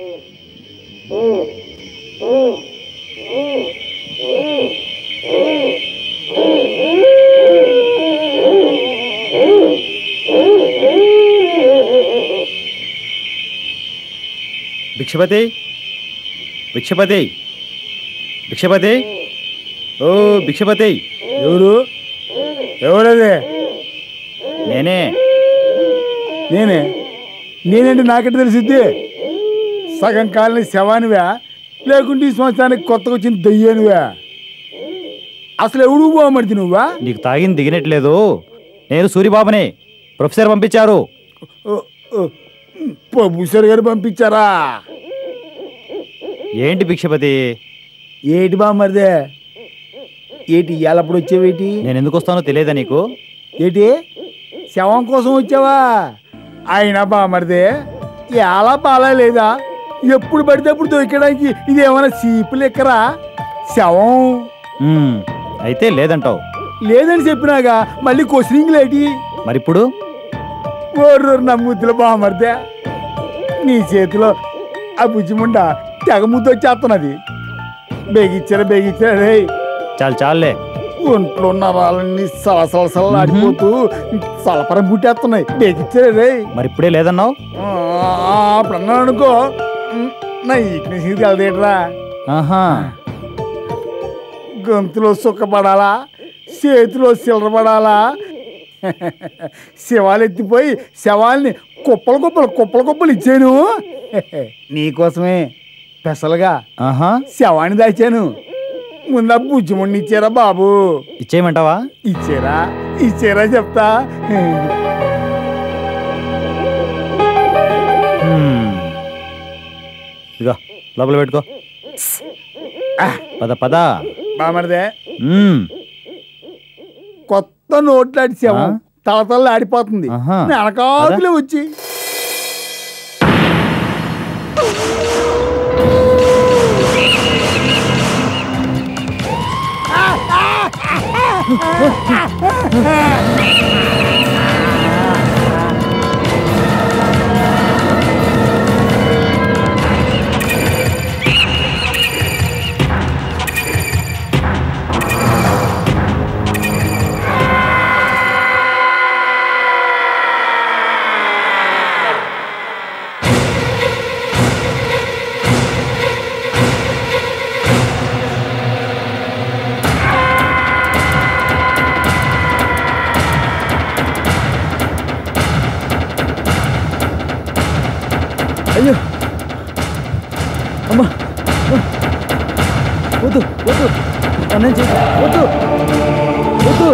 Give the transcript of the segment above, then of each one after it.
భిక్షపతి భిక్షపతి భిక్షపతి ఓ భిక్షపతి ఎవరు ఎవరదే నేనే నేనే నేనంటే నాకెట్ట తెలిసిద్ది సగం కాలని శవానివా లేకుంటే ఈ సంవత్సరానికి కొత్తగా వచ్చిన దయ్యానివా అసలు ఎవడు పోమడిది నువ్వా నీకు తాగింది దిగినట్లేదు నేను సూరిబాబుని ప్రొఫెసర్ పంపించారు భూషర్ గారు పంపించారా ఏంటి భిక్షపతి ఏటి బామ్మరిదే ఏటి ఎల్లప్పుడు వచ్చావేటి నేను ఎందుకు వస్తానో తెలియదా నీకు ఏటి శవం కోసం వచ్చావా అయినా బామరిదే ఎలా బాలా లేదా ఎప్పుడు పడితే అప్పుడు దొరికడానికి ఇది ఏమైనా సీపులు ఎక్కరా శవం మ్మ్, అయితే లేదంటావు లేదని చెప్పినాగా మళ్ళీ క్వశ్చనింగ్ లేటి మరిప్పుడు ఓర్రు నా ముద్దుల బామరిదే నీ చేతిలో ఆ బుజ్జిముండ తెగ ముద్దు వచ్చేస్తున్నది బేగిచ్చారా బేగిచ్చారా రే చాలు చాలులే ఒంట్లో నరాలన్నీ సలసలసలు ఆడిపోతూ సలపరం పుట్టేస్తున్నాయి బేగిచ్చారా రే మరిప్పుడే లేదన్నావు అప్పుడు అన్నాను అనుకో ఉమ్, నా ఈక్నెస్ ఇది కలదేట్రా ఆహా గొంతులో సుఖపడాలా చేతిలో సిల్లరపడాలా శవాలు ఎత్తిపోయి శవాల్ని కుప్పలు కుప్పలు కుప్పలు కుప్పలు ఇచ్చాను నీకోసమే స్పెషల్గా ఆహా శవాన్ని దాచాను ముందా బుజ్జిముండి ఇచ్చారా బాబు ఇచ్చేయమంటావా ఇచ్చారా ఇచ్చారా చెప్తా మ్మ్. ఇదిగో లోపల పెట్టుకో పద పద బామరిదే మ్మ్. కొత్త నోట్లాడి శవం ఆ? తలతల ఆడిపోతుంది ఆహా. వెనకాలే వచ్చి అయ్యో అమ్మా వద్దు వద్దు అన్నం చేసి వద్దు వద్దు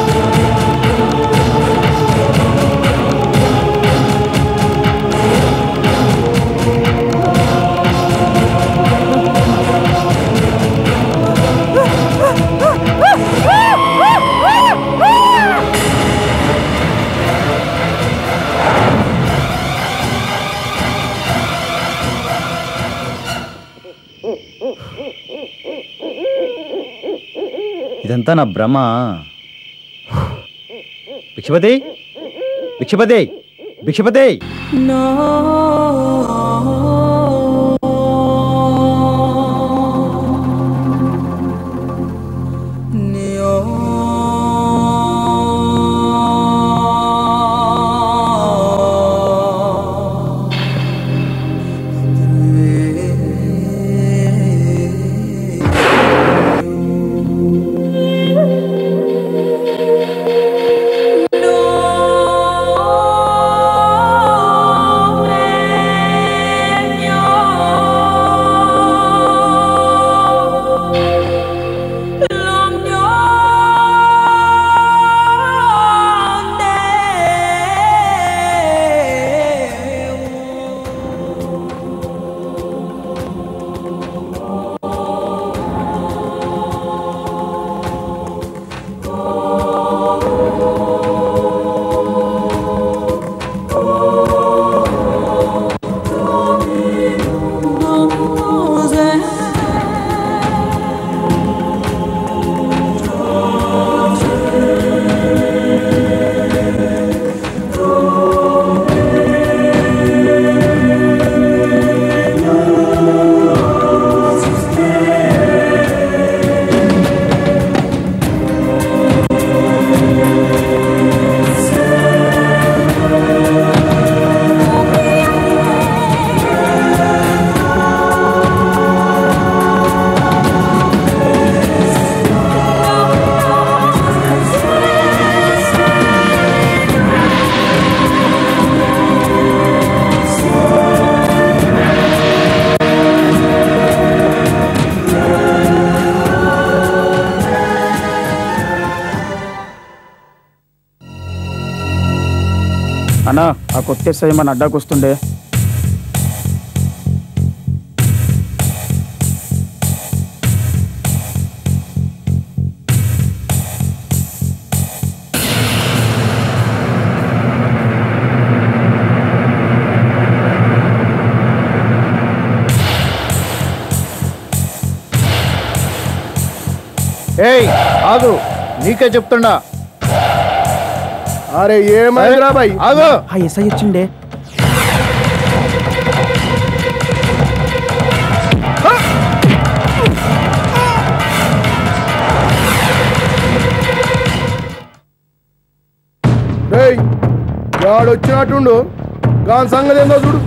ఇదంతా నా భ్రమ భిక్షపతి భిక్షపతి భిక్షపతి No అన్న ఆ కొత్త ఎస్ఐ మన అడ్డాకు వస్తుండే ఏయ్ ఆగు నీకే చెప్తుండా అరే ఏమైందిరా బాయ్ ఆగు ఆ ఎస్ఐ వచ్చిండే రేయ్ వాడు వచ్చినట్టుండు దాని సంగతి ఏందో చూడు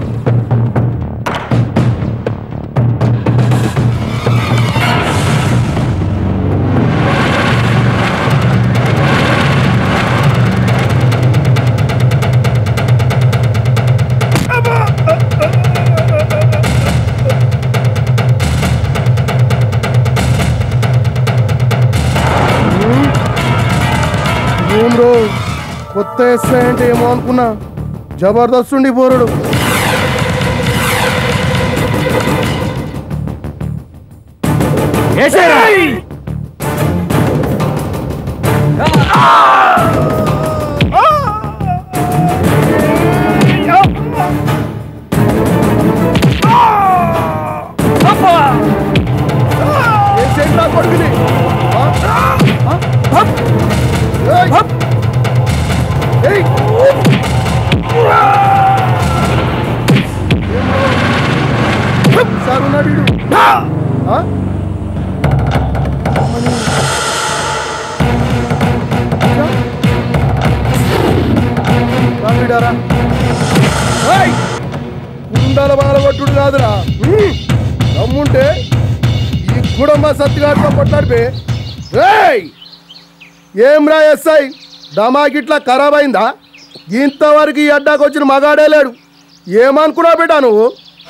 ఏం రో కొత్త ఎస్ఐ అంటే ఏమో అనుకున్నా జబర్దస్త్ ఉండి పోరుడు ఏసేరా! ఏసేంట్రా కొడుకుని ఆ? ఆ? హప్! ఏయ్! ఏయ్! హప్! సార్ ఉన్నాడు వీడు. ఆ? అమ్మని. రా వీడారా. ఏయ్! కుండల బాలగొట్టుడు కాదురా హ్మ్. దమ్ముంటే ఈ కుటుంబ సత్తిగాడితో కొట్లాడిపే రేయ్ ఏం రా ఎస్ఐ దమాకిట్లా ఖరాబ్ అయిందా ఇంతవరకు ఈ అడ్డాకు వచ్చిన మగాడే లేడు ఏమనుకున్నావు బిడ్డా నువ్వు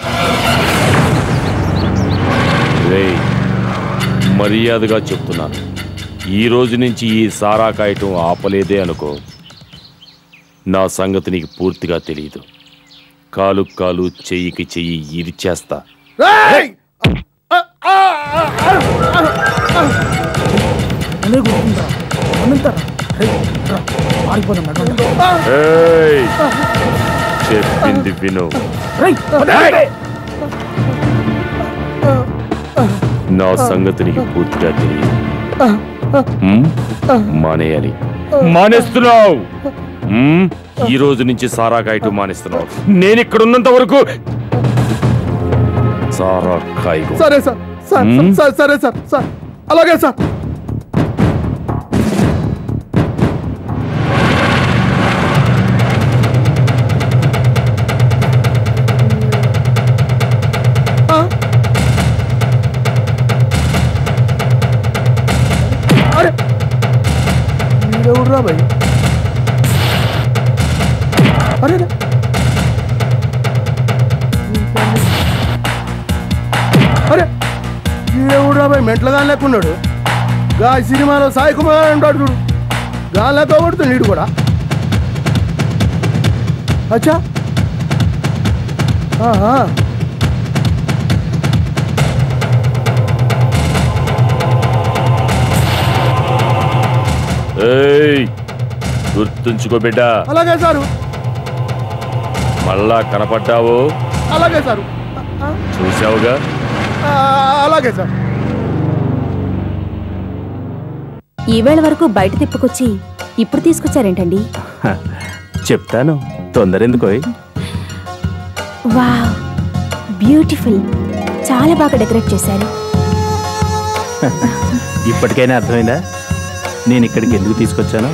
రేయ్ మర్యాదగా చెప్తున్నాను ఈ రోజు నుంచి ఈ సారా కాయటం ఆపలేదే అనుకో నా సంగతి నీకు పూర్తిగా తెలియదు కాలు కాలు చెయ్యికి చెయ్యి ఇరిచేస్తా రేయ్! ఆ, ఆ, ఆ, ఆ, ఆ, ఆ. అనే కొడుతుందా అనంతరా పారిపోదాం నడవండి. ఏయ్! చెప్పింది విను రేయ్, పదండి. నా సంగతి నీకు పూర్తిగా తెలియదు హ్మ్? మానేయాలి మానేస్తున్నావు హ్మ్? ఈ రోజు నుంచి సారా కాయటం మానేస్తున్నావు నేను ఇక్కడ ఉన్నంత వరకు సారా కాయకు సరే సార్ సార్ హ్మ్? సార్ సరే సార్ సార్ అలాగే సార్ ఆ? అరే వీడెవడురా భయ్ అరే రే. అరే ఈడెవడురా భయ్ మెంట్లగా లేకున్నాడు గా సినిమాలో సాయి కుమార్ అంటాడు చూడు గాలితో కొడుతుంది నీడు కూడా అచ్చా ఆహా. ఏయ్ గుర్తుంచుకో బిడ్డా అలాగే సారు మళ్ళా కనపడ్డావు అలాగే సారు ఆ, చూసావుగా ఆ, అలాగే సార్ ఈవేళ వరకు బయట తిప్పుకొచ్చి ఇప్పుడు తీసుకొచ్చారేంటండి చెప్తాను తొందరెందుకోయ్ వావ్ బ్యూటిఫుల్ చాలా బాగా డెకరేట్ చేశారు ఇప్పటికైనా అర్థమైందా నేను ఇక్కడికి ఎందుకు తీసుకొచ్చాను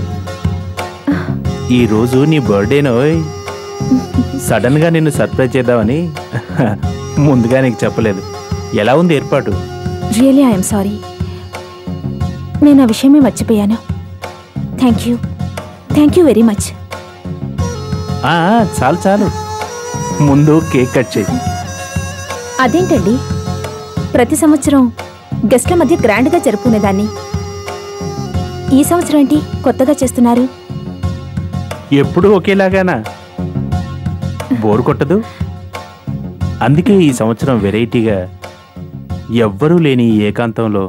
ఈ రోజు నీ బర్త్డేనోయ్ సడన్ గా నిన్ను సర్ప్రైజ్ చేద్దామని ముందుగా నీకు చెప్పలేదు ఎలా ఉంది ఏర్పాటు రియలీ ఐఎమ్ సారీ నేను ఆ విషయమే మర్చిపోయాను thank you thank you very much ఆ, చాలు చాలు ముందు కేక్ కట్ చేయి అదేంటండి ప్రతి సంవత్సరం గెస్ట్ల మధ్య గ్రాండ్గా జరుపుకునేదాన్ని ఈ సంవత్సరం ఏంటి కొత్తగా చేస్తున్నారు ఎప్పుడూ ఒకేలాగానా బోర్ కొట్టదు అందుకే ఈ సంవత్సరం వెరైటీగా ఎవ్వరూ లేని ఈ ఏకాంతంలో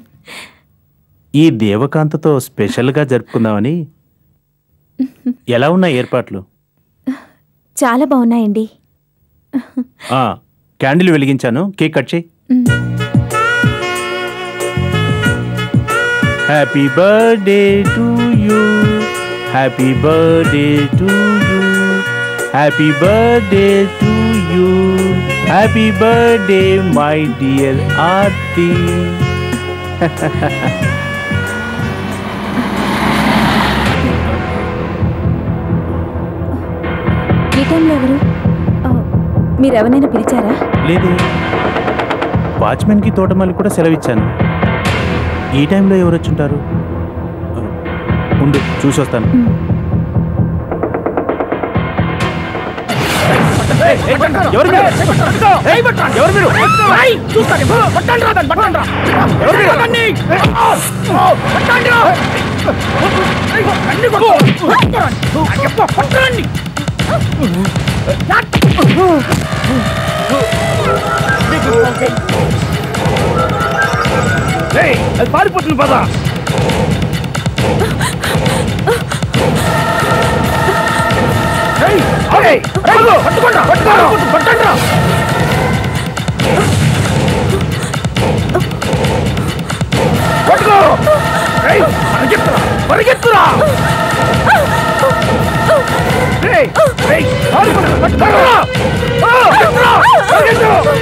ఈ దేవకాంతతో స్పెషల్గా జరుపుకుందామని ఎలా ఉన్నాయి ఏర్పాట్లు చాలా బాగున్నాయండి ఆ, క్యాండిల్ వెలిగించాను కేక్ కట్ చేయి happy birthday to you happy birthday to you happy birthday to you happy birthday my dear Aarti ఈ టైంలో ఎవరు ఆ, మీరు ఎవరైనా పిలిచారా లేదే వాచ్మెన్కి తోటమాలి కూడా సెలవిచ్చాను ఈ టైంలో ఎవరు వచ్చుంటారు ఆ, ఉండు చూసి వస్తాను ఎవరు మీరు? ఎవరు మీరు? ఎవరు మీరు? పారిపోతుంది పద పరిగెత్తురా రేయ్, రేయ్, పారిపోతుంది, పట్టుకోరా! ఆ, పరిగెత్తురా, పరిగెత్తు!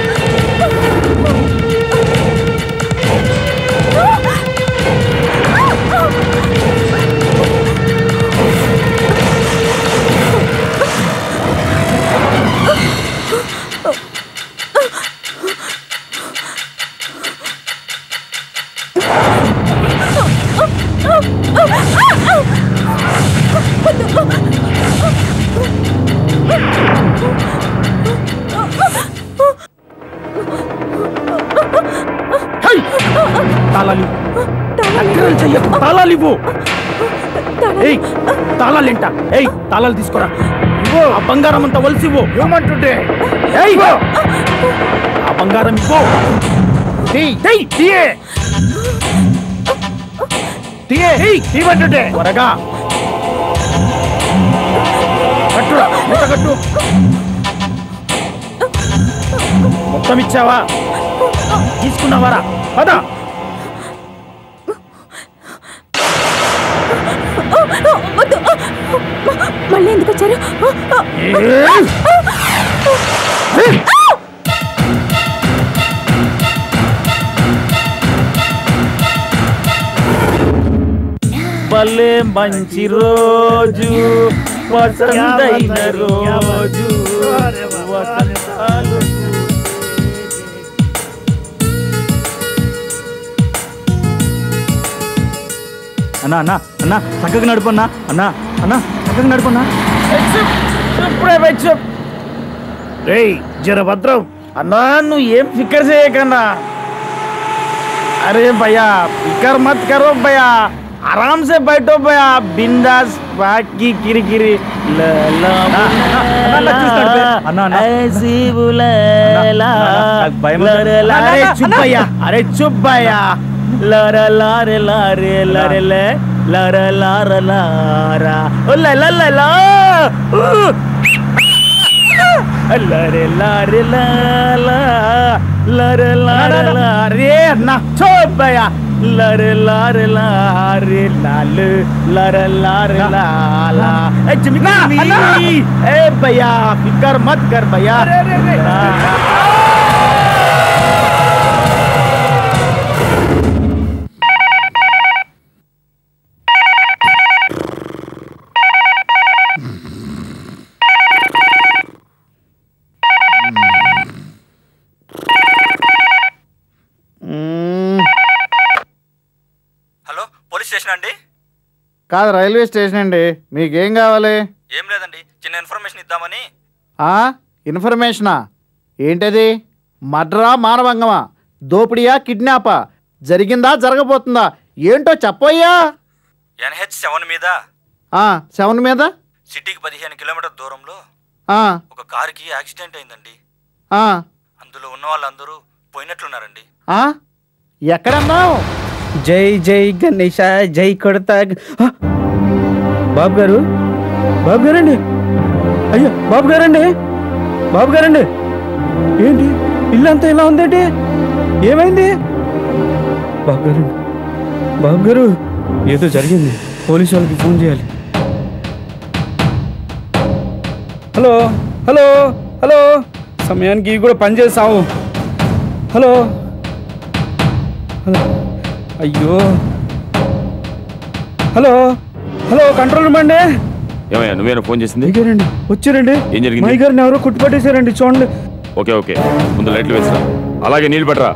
తాళాలు అక్కరలు చెయ్యకు తాళాలు ఇవ్వు ఏయ్ తాళాలేంట ఏయ్ తాళాలు తీసుకురా ఇవ్వు ఆ బంగారం అంతా వలసి ఇవ్వు ఇవ్వమంటుంటే ఏయ్ ఆ బంగారం ఇవ్వు తీయ్, తీయ్, తీయే తీయే ఇవ్వమంటుంటే త్వరగా కట్టురా మూట కట్టు మొత్తం ఇచ్చావా తీసుకున్నావారా పద వద్దు మళ్ళీ ఎందుకు వచ్చారు భలే మంచి రోజు వసంతైన రోజు వసంతాలు అన్నా అన్నా అన్నా చక్కగా నడుపన్నా అన్నా అన్నా చక్కగా నడుపన్నా రేయ్ జర భద్రం అన్నా నువ్వు ఏం ఫికర్ చేయకన్నా अरे भैया फिकर मत करो भैया आराम से बैठो भैया बिंदास बाकी किरकिरी ल ल అన్నా, అన్నా, చూస్తాడు బే. అన్నా, అన్నా. ऐसी बुला అన్నా, ला అన్నా, నాకు భయం ला అవుతుంది. रे ला అన్నా, अरे అన్నా, चुप అన్నా. भैया अरे चुप भैया ला रा ला रे ला रे ला रे ले ला रा ला रा ला रा ओ ला ला ला ला ऊ। ला रे ला रे ला ला ला रे ला रे ला रे ना चुप भैया ला रे ला रे ला रे ला ले ला रे ला रे ला ला ए जिमी ए भैया फिकर मत कर भैया హలో పోలీస్ స్టేషన్ అండి కాదు రైల్వే స్టేషన్ అండి మీకేం కావాలి ఏం లేదండి చిన్న ఇన్ఫర్మేషన్ ఇద్దామని ఆ ఇన్ఫర్మేషనా ఏంటది మడ్రా మానభంగమా దోపిడియా కిడ్నాపా జరిగిందా జరగబోతుందా ఏంటో చెప్పయ్యా ఎన్హెచ్ సెవెన్ మీద ఆ సెవెన్ మీద సిటీకి పదిహేను కిలోమీటర్ దూరంలో ఆ, ఒక కారుకి యాక్సిడెంట్ అయిందండి ఆ, అందులో ఉన్న వాళ్ళందరూ పోయినట్లున్నారండి ఆ? ఎక్కడన్నావు జై జై గణేష జై కొడతా ఆ! బాబు గారు బాబు గారండి అయ్యో బాబు గారండి బాబు గారండి ఏంటి ఇల్లంతా ఇలా ఉందేంటి ఏమైంది బాబు గారు బాబు గారు ఏదో జరిగింది పోలీసు వాళ్ళకి ఫోన్ చేయాలి హలో హలో హలో సమయానికి ఇవి కూడా పనిచేసావు హలో హలో అయ్యో హలో హలో కంట్రోల్ రూమ్ అండి ఏమయ్యా నువ్వేనా ఫోన్ చేసింది దిగారండి వచ్చారండి ఏం జరిగింది? మై గారిని ఎవరో కుట్టుపట్టేశారండి చూడండి ఓకే ఓకే ముందు లైట్లు వేసిరా అలాగే నీళ్ళు పెట్టరా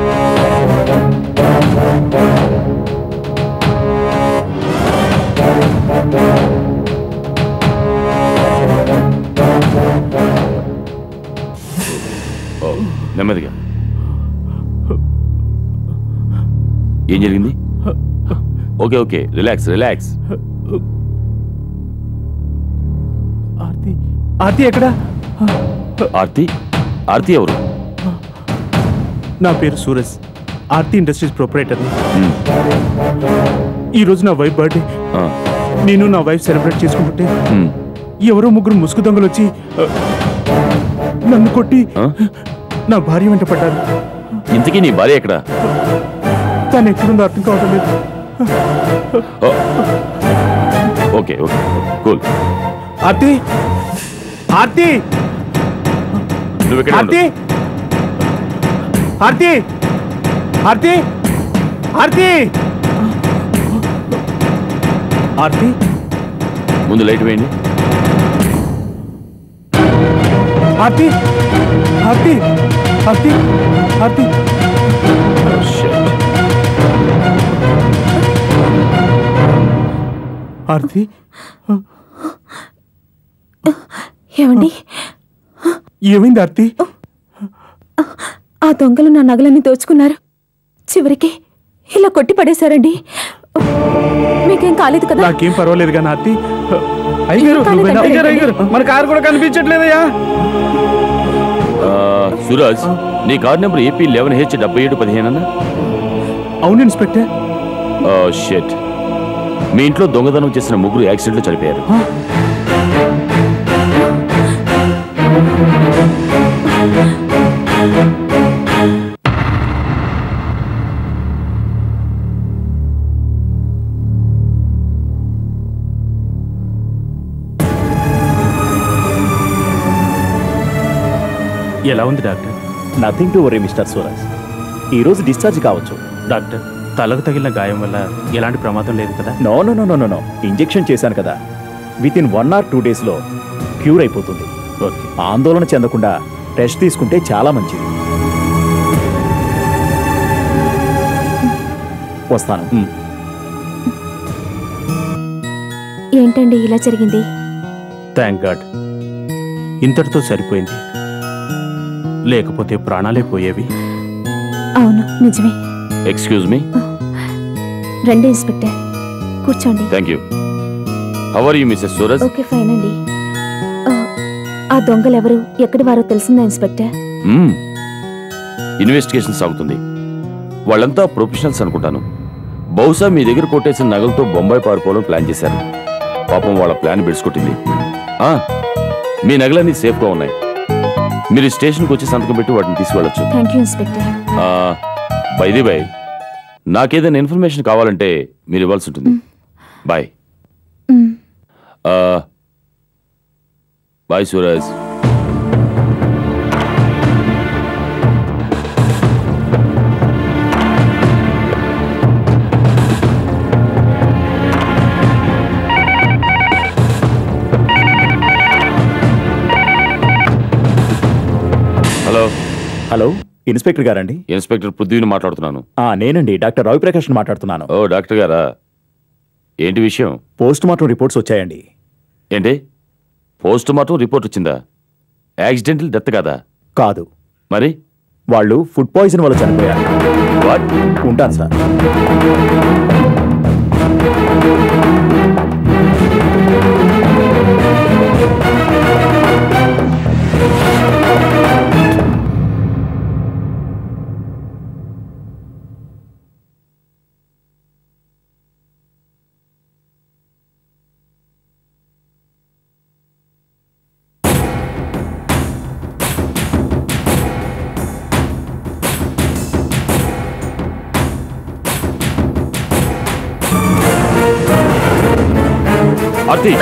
ఓ, నెమ్మదిగా ఏం జరిగింది okay okay relax relax Aarti Aarti ఎక్కడ ఆర్తి ఆర్తి ఎవరు నా పేరు సూరజ్ ఆర్తి ఇండస్ట్రీస్ ప్రొపరేటర్ని ఉమ్, ఈ రోజు నా వైఫ్ బర్త్డే ఆ, నేను నా వైఫ్ సెలబ్రేట్ చేసుకుంటుంటే ఉమ్, ఎవరో ముగ్గురు ముసుగు దొంగలు వచ్చి ఆ, నన్ను కొట్టి ఆ? నా భార్య వెంట పడ్డారు ఇంతకీ నీ భార్య ఎక్కడ తను ఎక్కడుందో అర్థం కావడం లేదు ఓ, okay okay cool Aarti Aarti నువ్వు ఇక్కడ ఆర్తి ఆర్తి ఆర్తి ఆర్తి ఆర్తి ముందు లైట్ వేయండి ఆర్తి ఆర్తి ఆర్తి ఆర్తి Shit. ఆర్తి ఏమండి ఏమైంది ఆర్తి ఆ దొంగలు నా నగలన్నీ దోచుకున్నారు చివరికి ఇలా కొట్టి పడేశారండి మీకేం కాలేదు కదా నాకేం పర్వాలేదు కానీ ఆర్తి అయ్యారు కాలేదండి. నువ్వేనా? అయ్యారు అయ్యారు మన కారు కూడా కనిపించట్లేదయ్యా ఆ, సూరజ్ నీ car number AP eleven H డెబ్బై ఏడు పదిహేను అన్న అవును ఇన్స్పెక్టర్ షెట్ మీ ఇంట్లో దొంగతనం చేసిన ముగ్గురు యాక్సిడెంట్లో చనిపోయారు ఎలా ఉంది doctor nothing to worry mister Suraj ఈరోజు డిశ్చార్జ్ కావచ్చు డాక్టర్ తలకు తగిలిన గాయం వల్ల ఎలాంటి ప్రమాదం లేదు కదా no no no no no no injection చేశాను కదా with in one or two డేస్లో క్యూర్ అయిపోతుంది ఓకే ఆందోళన చెందకుండా టెస్ట్ తీసుకుంటే చాలా మంచిది వస్తాను మ్. ఏంటండి ఇలా జరిగింది థ్యాంక్ గాడ్ ఇంతటితో సరిపోయింది లేకపోతే ప్రాణాలే పోయేవి అవును నిజమే ఎక్స్క్యూజ్ మీ రండి ఇన్స్పెక్టర్ కూర్చోండి thank you how are you Mrs Suraj okay fine అండి ఆ, ఆ దొంగలు ఎవరు ఎక్కడి వారో తెలిసిందా ఇన్స్పెక్టర్ మ్మ్. ఇన్వెస్టిగేషన్ సాగుతుంది వాళ్ళంతా ప్రొఫెషనల్స్ అనుకుంటాను బహుశా మీ దగ్గర కొట్టేసిన నగలతో బొంబాయి పారిపోవడం ప్లాన్ చేశారు పాపం వాళ్ళ ప్లాన్ బిడుచుకొట్టింది ఆ, మీ నగలన్నీ సేఫ్గా ఉన్నాయి మీరు స్టేషన్కి వచ్చి సంతకం పెట్టి వాటిని తీసుకువెళ్ళొచ్చు thank you inspector by the by నాకేదైనా ఇన్ఫర్మేషన్ కావాలంటే మీరు ఇవ్వాల్సి ఉంటుంది బాయ్ మ్, bye Suraj hello hello inspector గారండి ఇన్స్పెక్టర్ పృథ్వీని మాట్లాడుతున్నాను ఆ, నేనండి డాక్టర్ రవి ప్రకాష్ మాట్లాడుతున్నాను ఓ డాక్టర్ గారా ఏంటి విషయం పోస్ట్ మార్టం రిపోర్ట్స్ వచ్చాయండి ఏంటి పోస్ట్ మార్టం రిపోర్ట్ వచ్చిందా యాక్సిడెంటల్ డెత్ కదా కాదు మరి వాళ్ళు ఫుడ్ పాయిజన్ వల్ల చనిపోయారు వాట్ ఉంటాను సార్ ఆర్తి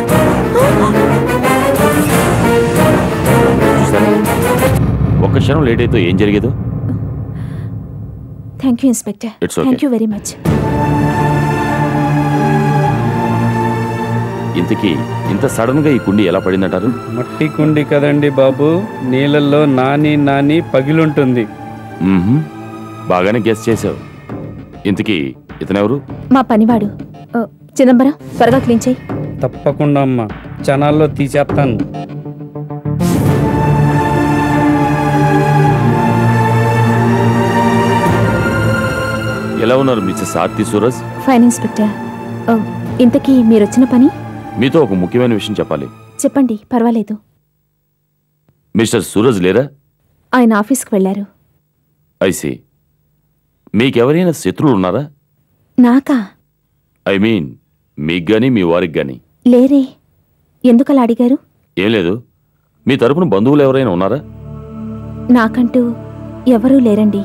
చూసారా ఒక్క క్షణం లేట్ అయితే ఏం జరిగేదో thank you inspector It's okay. Thank you very much ఇంతకీ ఇంత సడన్ గా ఈ కుండి ఎలా పడిందంటారు మట్టి కుండి కదండి బాబు నీళ్ళల్లో నాని నాని పగిలుంటుంది మ్మ్హ్మ్. బాగానే గెస్ చేసావు ఇంతకీ ఇతనెవరు మా పనివాడు ఓ, చిదంబరం త్వరగా క్లీన్ చేయి తప్పకుండా అమ్మా క్షణాల్లో తీసేస్తాను ఎలా ఉన్నారు Mrs Aarti Suraj fine inspector ఓ, ఇంతకీ మీరు వచ్చిన పని మీతో ఒక ముఖ్యమైన విషయం చెప్పాలి చెప్పండి పర్వాలేదు మిస్టర్ సూరజ్ లేరా ఆయన ఆఫీస్కి వెళ్ళారు ఐసి మీకెవరైనా శత్రువులు ఉన్నారా నాకా ఐ మీన్ మీకు గాని మీ వారికి గాని లేరే ఎందుకలా అడిగారు ఏం లేదు మీ తరపున బంధువులు ఎవరైనా ఉన్నారా నాకంటూ ఎవరూ లేరండి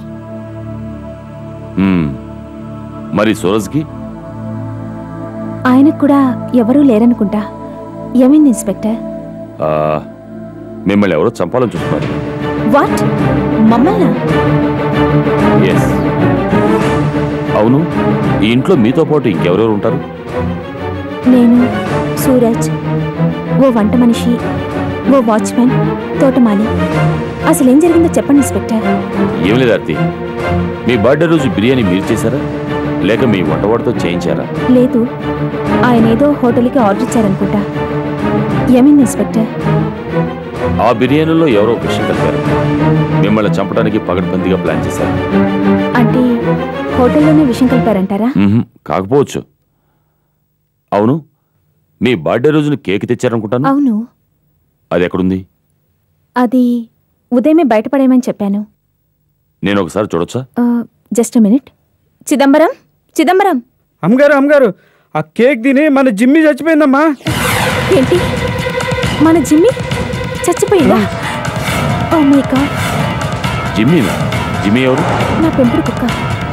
మ్మ్. మరి సూరజ్కి ఆయనకు కూడా ఎవరూ లేరనుకుంటా ఏమైంది ఇన్స్పెక్టర్ ఆ, మిమ్మల్ని ఎవరో చంపాలని చూస్తున్నారు వాట్ మమ్మల్నా ఎస్ అవును ఈ ఇంట్లో మీతో పాటు ఇంకెవరెవరు ఉంటారు నేను సూరజ్ ఓ వంట మనిషి ఓ వాచ్మెన్ తోటమాలి అసలేం జరిగిందో చెప్పండి ఇన్స్పెక్టర్ ఏం లేదు ఆర్తి మీ బర్త్డే రోజు బిర్యానీ మీరు చేశారా లేక మీ వంటవాడితో చేయించారా లేదు ఆయన ఏదో హోటల్కి ఆర్డర్ ఇచ్చారనుకుంటా ఏమైంది ఇన్స్పెక్టర్ ఆ బిర్యానీలో ఎవరో ఒక విషయం కలిపారు మిమ్మల్ని చంపడానికి పగడ్బందీగా ప్లాన్ చేశారు అంటే హోటల్లోనే విషయం కలిపారంటారా మ్మ్హ్, కాకపోవచ్చు అవును మీ బర్త్డే రోజున కేక్ తెచ్చారనుకుంటాను అవును అది ఎక్కడుంది అది ఉదయమే బయటపడేయమని చెప్పాను నేను ఒకసారి చూడొచ్చా జస్ట్ మినిట్ చిదంబరం చిదంబరం అమ్మగారు అమ్మగారు ఆ కేక్ తిని మన జిమ్మి చచ్చిపోయిందమ్మా ఏంటి మన జిమ్మి చచ్చిపోయిందా ఓ మై గాడ్ జిమ్మీనా జిమ్మీ ఎవరు నా పెంపుడు కుక్క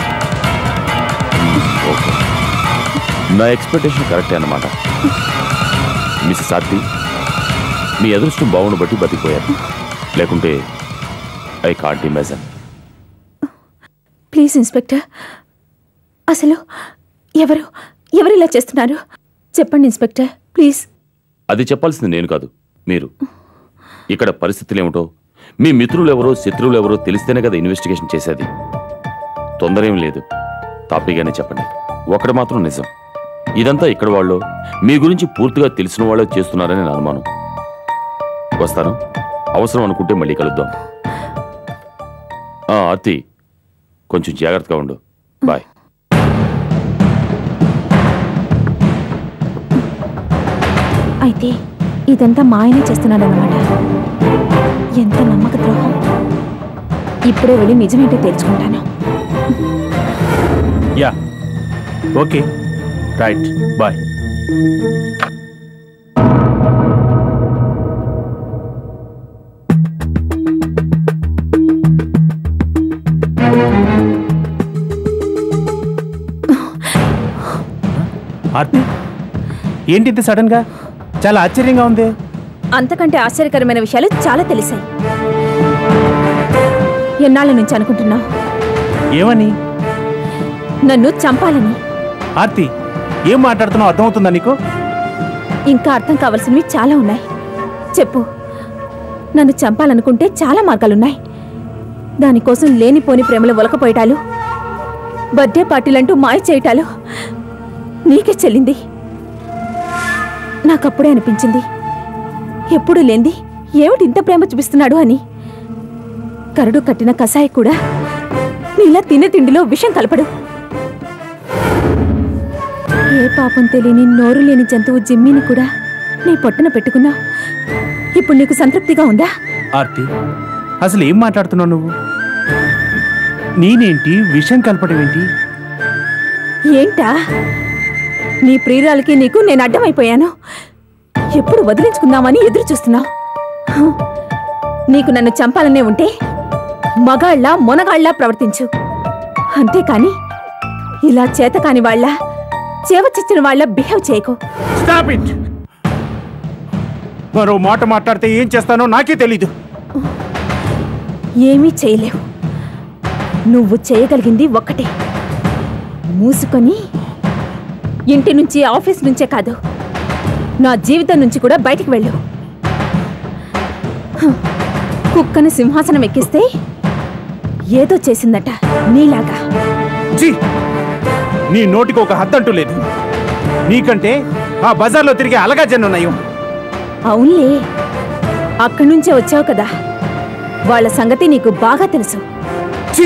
ఓకే నా ఎక్స్పెక్టేషన్ కరెక్టే అన్నమాట మిస్సెస్ ఆర్తి మీ అదృష్టం బాగుండు బట్టి బతికిపోయారు లేకుంటే I can't imagine please inspector అసలు ఎవరు ఎవరు ఇలా చేస్తున్నారు చెప్పండి ఇన్స్పెక్టర్ ప్లీజ్ అది చెప్పాల్సింది నేను కాదు మీరు ఇక్కడ పరిస్థితులు ఏమిటో మీ మిత్రులు ఎవరో శత్రువులు ఎవరో తెలిస్తేనే కదా ఇన్వెస్టిగేషన్ చేసేది తొందర ఏం లేదు తాపీగానే చెప్పండి ఒకటి మాత్రం నిజం ఇదంతా ఇక్కడ వాళ్ళు మీ గురించి పూర్తిగా తెలిసిన వాళ్ళే చేస్తున్నారని నా అనుమానం వస్తాను అవసరం అనుకుంటే మళ్ళీ కలుద్దాం ఆ, ఆర్తి కొంచెం జాగ్రత్తగా ఉండు బాయ్ అయితే ఇదంతా మా ఆయనే చేస్తున్నాడన్నమాట ఎంత నమ్మక ద్రోహం ఇప్పుడే వెళ్ళి నిజమేంటో తెలుసుకుంటాను yeah okay right bye Aarti ఏంటి ఇంత సడన్ గా చాలా ఆశ్చర్యంగా ఉంది అంతకంటే ఆశ్చర్యకరమైన విషయాలు చాలా తెలిసాయి ఎన్నాళ్ళ నుంచి అనుకుంటున్నా ఏమని నన్ను చంపాలని ఆర్తి ఏం మాట్లాడుతున్నావు అర్థమవుతుందా నీకు ఇంకా అర్థం కావాల్సినవి చాలా ఉన్నాయి చెప్పు నన్ను చంపాలనుకుంటే చాలా మార్గాలున్నాయి దానికోసం లేనిపోని ప్రేమలు ఒలకపోయటాలు బర్త్డే పార్టీలంటూ మాయ చేయటాలు నీకే చెల్లింది నాకప్పుడే అనిపించింది ఎప్పుడు లేంది ఏమిటి ఇంత ప్రేమ చూపిస్తున్నాడు అని కరడు కట్టిన కషాయి కూడా నీలా తినే తిండిలో విషం కలపడు ఏ పాపం తెలియని నోరు లేని జంతువు జిమ్మిని కూడా నీ పొట్టన పెట్టుకున్నా ఇప్పుడు నీకు సంతృప్తిగా ఉందా ఆర్తి అసలు ఏం మాట్లాడుతున్నావు నువ్వు నేనేంటి విషం కలపడం ఏంటి ఏంటా నీ ప్రియురాలకి నీకు నేను అడ్డమైపోయాను ఎప్పుడు వదిలించుకుందామని ఎదురు చూస్తున్నావు హ, నీకు నన్ను చంపాలనే ఉంటే మగాళ్ళ మొనగాళ్ళ ప్రవర్తించు అంతేకాని ఇలా చేతకాని వాళ్ళ చేవచ్చిచ్చిన వాళ్ళ బిహేవ్ చేయకు స్టాప్ ఇట్ మరో మాట మాట్లాడితే ఏం చేస్తానో నాకే తెలీదు ఏమీ చేయలేవు నువ్వు చేయగలిగింది ఒక్కటే మూసుకొని ఇంటి నుంచి ఆఫీస్ నుంచే కాదు నా జీవితం నుంచి కూడా బయటికి వెళ్ళు హ, కుక్కను సింహాసనం ఎక్కిస్తే ఏదో చేసిందట నీలాగా ఛీ! నీ నోటికి ఒక హద్దంటూ లేదు నీకంటే ఆ బజార్లో తిరిగే అలగా జన్నున్నాయి అవునులే అక్కడి నుంచే వచ్చావు కదా వాళ్ళ సంగతి నీకు బాగా తెలుసు ఛీ!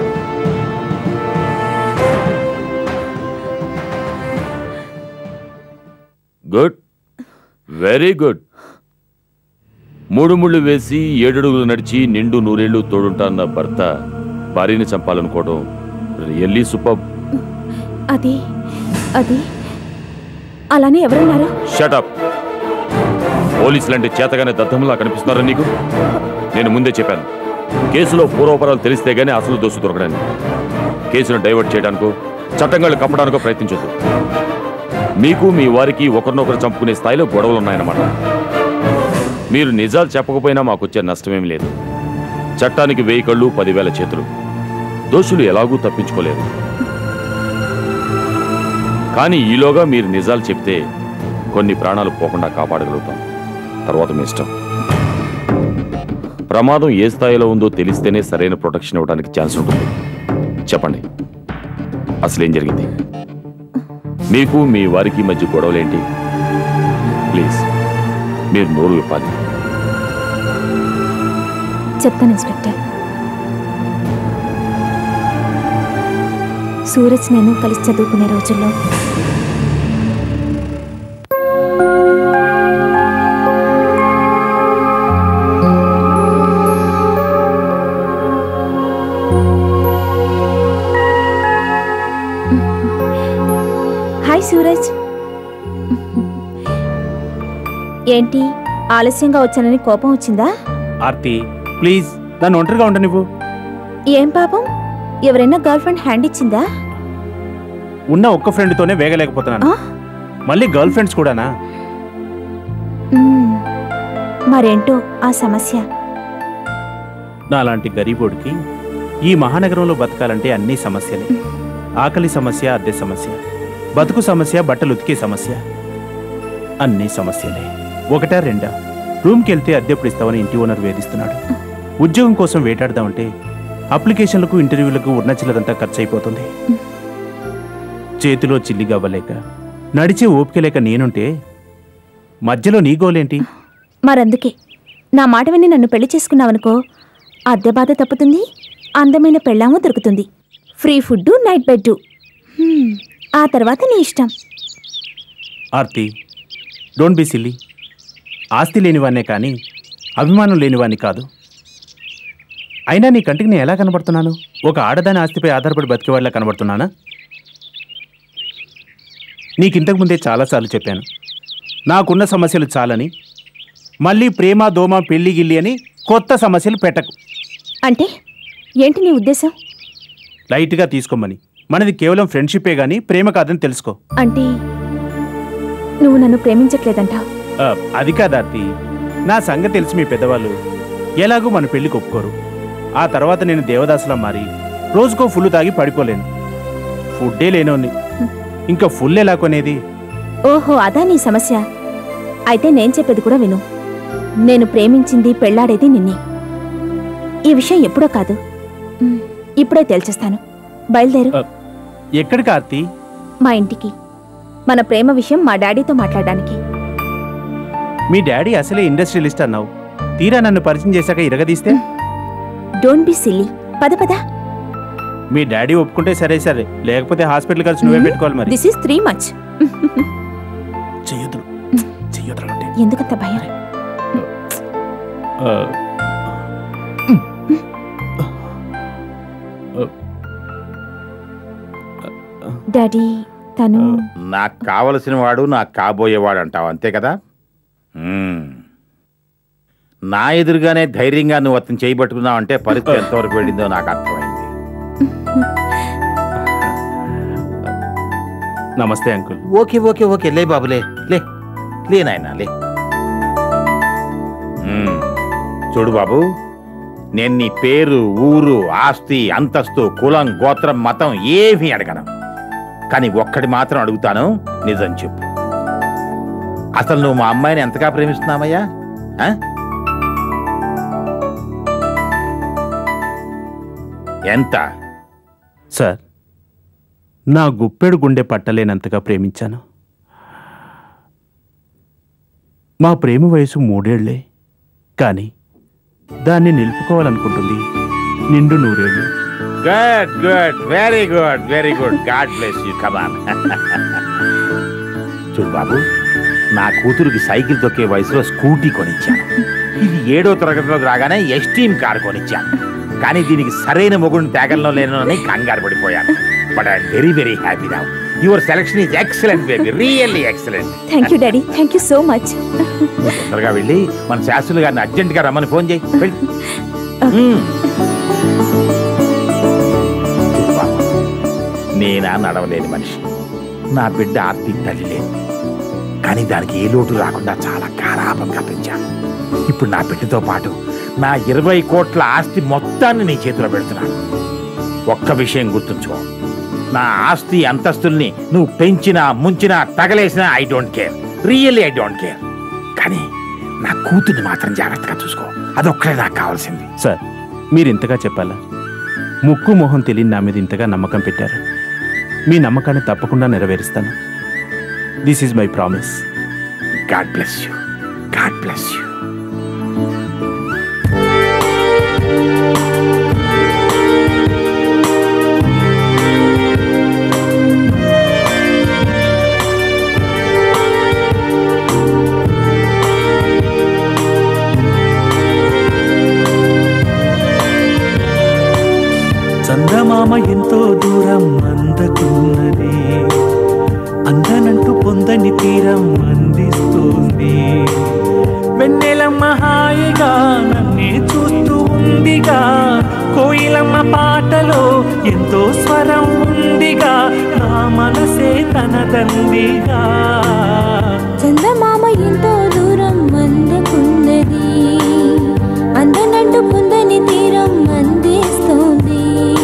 గుడ్ వెరీ గుడ్ మూడు ముళ్ళు వేసి ఏడడుగులు నడిచి నిండు నూరేళ్లు తోడుంటాన్న భర్త భార్యని చంపాలనుకోవడం రియల్లీ సూపర్ అది అది అలానే ఎవరన్నారు షటప్ పోలీసులు అంటే చేతగానే దద్దములా కనిపిస్తున్నారా నీకు నేను ముందే చెప్పాను కేసులో పూర్వపరాలు తెలిస్తే గానీ అసలు దోషి దొరకడానికి కేసును డైవర్ట్ చేయడానికో చట్టంగాళ్ళు కప్పడానికో ప్రయత్నించొద్దు మీకు మీ వారికి ఒకరినొకరు చంపుకునే స్థాయిలో గొడవలు ఉన్నాయన్నమాట మీరు నిజాలు చెప్పకపోయినా మాకొచ్చే నష్టమేం లేదు చట్టానికి వెయ్యి కళ్ళు పదివేల చేతులు దోషులు ఎలాగూ తప్పించుకోలేరు కానీ ఈలోగా మీరు నిజాలు చెప్తే కొన్ని ప్రాణాలు పోకుండా కాపాడగలుగుతాం తర్వాత మీ ఇష్టం ప్రమాదం ఏ స్థాయిలో ఉందో తెలిస్తేనే సరైన ప్రొటెక్షన్ ఇవ్వడానికి ఛాన్స్ ఉంటుంది చెప్పండి అసలేం జరిగింది మీకు మీ వారికి మధ్య గొడవలేంటి ప్లీజ్ మీరు నోరు విప్పాలి చెప్తాను ఇన్స్పెక్టర్ సూరజ్ నేను కలిసి చదువుకునే రోజుల్లో హాయ్ సూరజ్ ఏంటి ఆలస్యంగా వచ్చానని కోపం వచ్చిందా ఆర్తి ప్లీజ్ నన్ను ఒంటరిగా ఉండ నువ్వు ఏం పాపం ఎవరైనా గర్ల్ ఫ్రెండ్ హ్యాండ్ ఇచ్చిందా ఉన్న ఒక్క ఫ్రెండ్తోనే వేగలేకపోతున్నాను ఆ? మళ్ళీ గర్ల్ ఫ్రెండ్స్ కూడానా మ్మ్. మరేంటో ఆ సమస్య నాలాంటి గరీబోడికి ఈ మహానగరంలో బతకాలంటే అన్ని సమస్యలే ఆకలి సమస్య అద్దె సమస్య బతుకు సమస్య బట్టలు ఉతికే సమస్య అన్ని సమస్యలే ఒకటా రెండా రూమ్కి వెళ్తే అద్దెప్పుడు ఇస్తామని ఇంటి ఓనర్ వేధిస్తున్నాడు ఉద్యోగం కోసం వేటాడదామంటే అప్లికేషన్లకు ఇంటర్వ్యూలకు ఉన్న చిల్లదంతా ఖర్చు అయిపోతుంది చేతిలో చిల్లి గవ్వలేక నడిచే ఓపిక లేక నేనుంటే మధ్యలో నీ గోలేంటి మరందుకే నా మాట విని నన్ను పెళ్లి చేసుకున్నావనుకో అద్దె బాధ తప్పుతుంది అందమైన పెళ్ళాము దొరుకుతుంది ఫ్రీ ఫుడ్ నైట్ బెడ్ ఆ తర్వాత నీ ఇష్టం ఆర్తి డోంట్ బి సిల్లీ ఆస్తి లేనివాన్నే కానీ అభిమానం లేనివాన్ని కాదు అయినా నీ కంటికి నేను ఎలా కనబడుతున్నాను ఒక ఆడదాని ఆస్తిపై ఆధారపడి బతికేవాళ్ళ కనబడుతున్నానా నీకు ఇంతకు ముందే చాలాసార్లు చెప్పాను నాకున్న సమస్యలు చాలని మళ్ళీ ప్రేమ దోమ పెళ్లి గిల్లి అని కొత్త సమస్యలు పెట్టకు అంటే ఏంటి నీ ఉద్దేశం లైట్గా తీసుకోమని మనది కేవలం ఫ్రెండ్షిప్పే గానీ ప్రేమ కాదని తెలుసుకో అంటే నువ్వు నన్ను ప్రేమించట్లేదంటావు ఆ, అది కాదార్తి నా సంగతి తెలిసి మీ పెద్దవాళ్ళు ఎలాగో మన పెళ్లికి ఒప్పుకోరు ఆ తర్వాత నేను దేవదాసులా మారి రోజుకో ఫుల్ తాగి పడిపోలేను ఫుడ్డే లేనోని ఇంకా ఫుల్ ఎలా కొనేది ఓహో అదా నీ సమస్య అయితే నేను చెప్పేది కూడా విను నేను ప్రేమించింది పెళ్లాడేది నిన్నే ఈ విషయం ఎప్పుడో కాదు మ్, ఇప్పుడే తేల్చేస్తాను బయలుదేరు ఆ, ఎక్కడికి ఆర్తి మా ఇంటికి మన ప్రేమ విషయం మా డాడీతో మాట్లాడడానికి మీ డాడీ అసలే ఇండస్ట్రియలిస్ట్ అన్నావు తీరా నన్ను పరిచయం చేశాక ఇరగదీస్తే డోంట్ బి సిల్లీ పద పద మీ డాడీ ఒప్పుకుంటే సరే సరే లేకపోతే హాస్పిటల్ కలిసి నువ్వే పెట్టుకోవాలి మరి దిస్ ఈస్ త్రీ మచ్ చెయ్యొద్దు చెయ్యొద్దు అంటే ఎందుకంత భయం డాడీ తను నాకు కావలసిన వాడు నాకు కాబోయేవాడు అంటావు అంతే కదా మ్మ్. నా ఎదురుగానే ధైర్యంగా నువ్వు అతను చేయబట్టుకున్నావు అంటే పరిస్థితి ఎంతవరకు వెళ్ళిందో నాకు అర్థమైంది నమస్తే అంకుల్ ఓకే ఓకే ఓకే లే బాబు లే లే లే నాయనా లే మ్మ్. చూడు బాబు నేను నీ పేరు ఊరు ఆస్తి అంతస్తు కులం గోత్రం మతం ఏమీ అడగను కానీ ఒక్కటి మాత్రం అడుగుతాను నిజం చెప్పు అసలు నువ్వు మా అమ్మాయిని ఎంతగా ప్రేమిస్తున్నావయ్యా ఆ? ఎంత సార్ నా గుప్పెడు గుండె పట్టలేనంతగా ప్రేమించాను మా ప్రేమ వయసు మూడేళ్లే కానీ దాన్ని నిలుపుకోవాలనుకుంటుంది నిండు నూరేళ్ళు good good very good very good God bless you come on చూడు బాబు నా కూతురికి సైకిల్ తొక్కే వయసులో స్కూటీ కొనిచ్చాను ఇది ఏడో తరగతిలోకి రాగానే ఎస్టీమ్ కార్ కొనిచ్చాను కానీ దీనికి సరైన మొగుడిని తేగల్లో లేనని కంగారు పడిపోయాను but I very very happy now your selection is excellent baby really excellent thank you daddy thank you so much తొందరగా వెళ్ళి మన శాస్త్రులు గారిని అర్జెంటుగా రమ్మని ఫోన్ చేయి వెళ్ళి మ్మ్. నేనా నడవలేని మనిషి నా బిడ్డ ఆర్తి తల్లి లేదు కానీ దానికి ఏ లోటు రాకుండా చాలా గారాభంగా పెంచాను ఇప్పుడు నా బిడ్డతో పాటు నా ఇరవై కోట్ల ఆస్తి మొత్తాన్ని నీ చేతిలో పెడుతున్నాను ఒక్క విషయం గుర్తుంచుకో నా ఆస్తి అంతస్తుల్ని నువ్వు పెంచినా ముంచినా తగలేసినా I don't care really I don't care కానీ నా కూతుర్ని మాత్రం జాగ్రత్తగా చూసుకో అదొక్కడే నాకు కావాల్సింది సార్ మీరు ఇంతగా చెప్పాలా ముక్కు మొహం తెలియని నా మీద ఇంతగా నమ్మకం పెట్టారు మీ నమ్మకాన్ని తప్పకుండా నెరవేరుస్తాను this is my promise God bless you God bless you చందమామ ఎంతో దూరం అందకున్నది అందనంటూ పొందని తీరం అందిస్తుంది వెన్నెలమ్మ హాయిగా నన్నే చూస్తూ ఉందిగా కోయిలమ్మ పాటలో ఎంతో స్వరం ఉందిగా నా మనసే తనదందిగా చందమామ ఎంతో దూరం అందకున్నది అందనంటూ పొందని తీరం అందిస్తోంది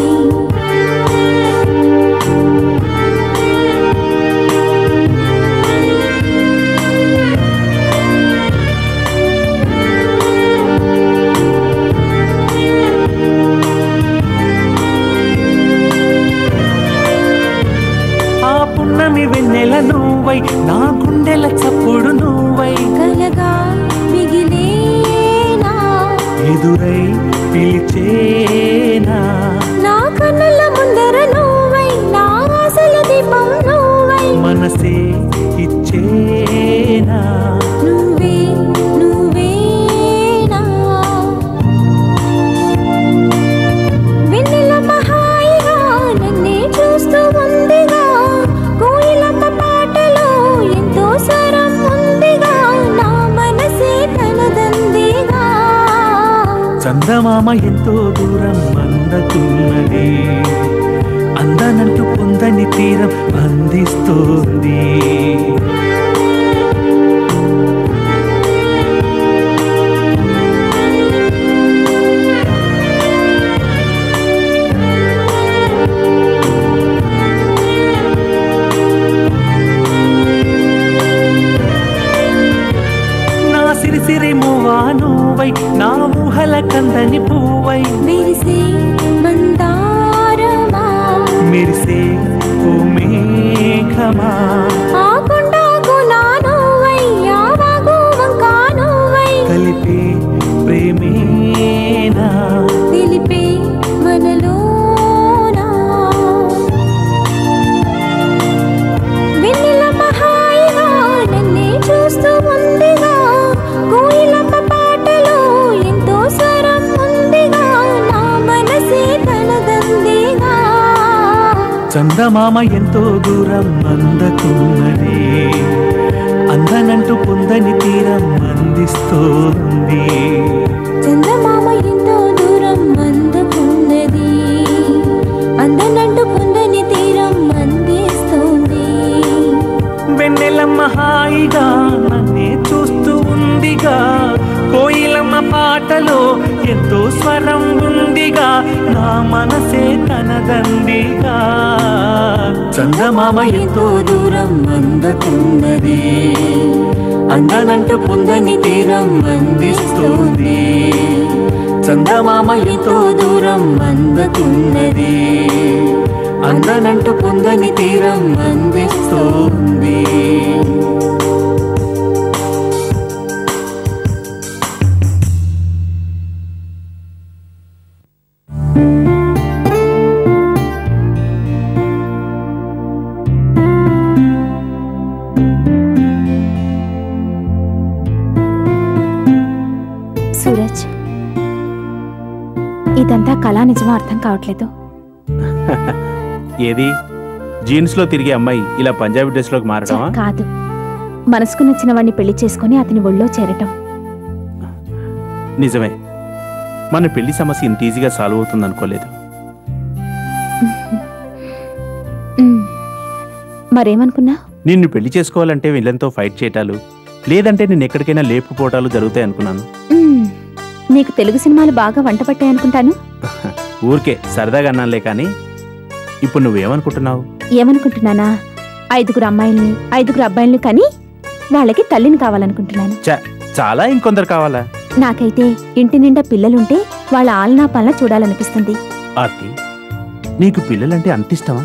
ఆ పున్నమి వెన్నెల నువ్వై నా గుండెల చప్పుడు నువ్వై కలగా మిగిలేనా ఎదురై పిలిచేనా నా కన్నుల ముందర నువ్వై నా ఆశల దీపం నువ్వై మనసే ఇచ్చేనా నువ్వే నువ్వేనా వెన్నెలమ్మ హాయిగా నన్నే చూస్తూ ఉందిగా కోయిలమ్మ పాటలో ఎంతో స్వరం ఉందిగా నా మనసే తనదందిగా చందమామ ఎంతో దూరం అందకున్నది అందనంటూ పొందని తీరం అందిస్తోంది నా సిరిసిరి మువ్వా నువ్వై నా ఊహల కందని పువ్వై మెరిసే మందారమా మెరిసే ఓ మేఘమా ఆ కొండకు నా నువ్వై ఆ వాగు వంక నువ్వై కలిపే ప్రేమేనా తెలిపే మనలోనా వెన్నెలమ్మ హాయిగా నన్నే చూస్తూ ఉందిగా కోయిలమ్మ పాటలో ఎంతో స్వరం ఉందిగా నా మనసే తనదందిగా చందమామ ఎంతో దూరం అందకున్నది అందనంటూ పొందని తీరం అందిస్తోంది చందమామ ఎంతో దూరం అందకున్నది అందనంటూ పొందని తీరం అందిస్తోంది పాటలో ఎంతో స్వరం ఉందిగా నా మనసే తనదందిగా చందమామ ఎంతో దూరం అందకున్నది అందనంటూ పొందని తీరం అందిస్తుంది చందమామ ఎంతో దూరం అందకున్నది అందనంటూ పొందని తీరం అందిస్తుంది సూరజ్ ఇదంతా కళా నిజమో అర్థం కావట్లేదు ఏది జీన్స్లో తిరిగే అమ్మాయి ఇలా పంజాబీ డ్రెస్లోకి మారడమా కాదు మనసుకు నచ్చిన వాడిని పెళ్లి చేసుకుని అతని ఒళ్ళో చేరటం నిజమే మన పెళ్లి సమస్య ఇంత ఈజీగా సాల్వ్ అవుతుంది అనుకోలేదు ఉమ్. మరేమనుకున్నా నిన్ను పెళ్లి చేసుకోవాలంటే విలన్తో ఫైట్ చేయటాలు లేదంటే నేను ఎక్కడికైనా లేపుకుపోవటాలు జరుగుతాయి అనుకున్నాను ఉమ్. నీకు తెలుగు సినిమాలు బాగా వంట పట్టాయి అనుకుంటాను ఊరికే సరదాగా అన్నానులే కానీ ఇప్పుడు నువ్వేమనుకుంటున్నావు ఏమనుకుంటున్నానా ఐదుగురు అమ్మాయిల్ని ఐదుగురు అబ్బాయిల్ని కని వాళ్ళకి తల్లిని కావాలనుకుంటున్నాను చ చాలా ఇంకొందరు కావాలా నాకైతే ఇంటి నిండా పిల్లలుంటే వాళ్ళ ఆలనా పాలన చూడాలనిపిస్తుంది ఆర్తి నీకు పిల్లలంటే అంత ఇష్టమా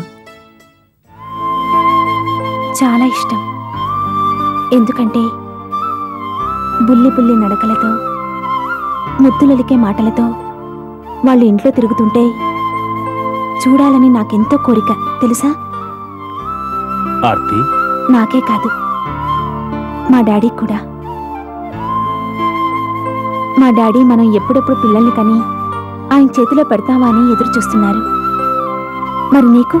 చాలా ఇష్టం ఎందుకంటే బుల్లి బుల్లి నడకలతో ముద్దులలికే మాటలతో వాళ్ళు ఇంట్లో తిరుగుతుంటే చూడాలని నాకెంతో కోరిక తెలుసా ఆర్తి నాకే కాదు మా డాడీ కూడా మా డాడీ మనం ఎప్పుడెప్పుడు పిల్లల్ని కని ఆయన చేతిలో పెడతామా అని ఎదురు చూస్తున్నారు మరి నీకు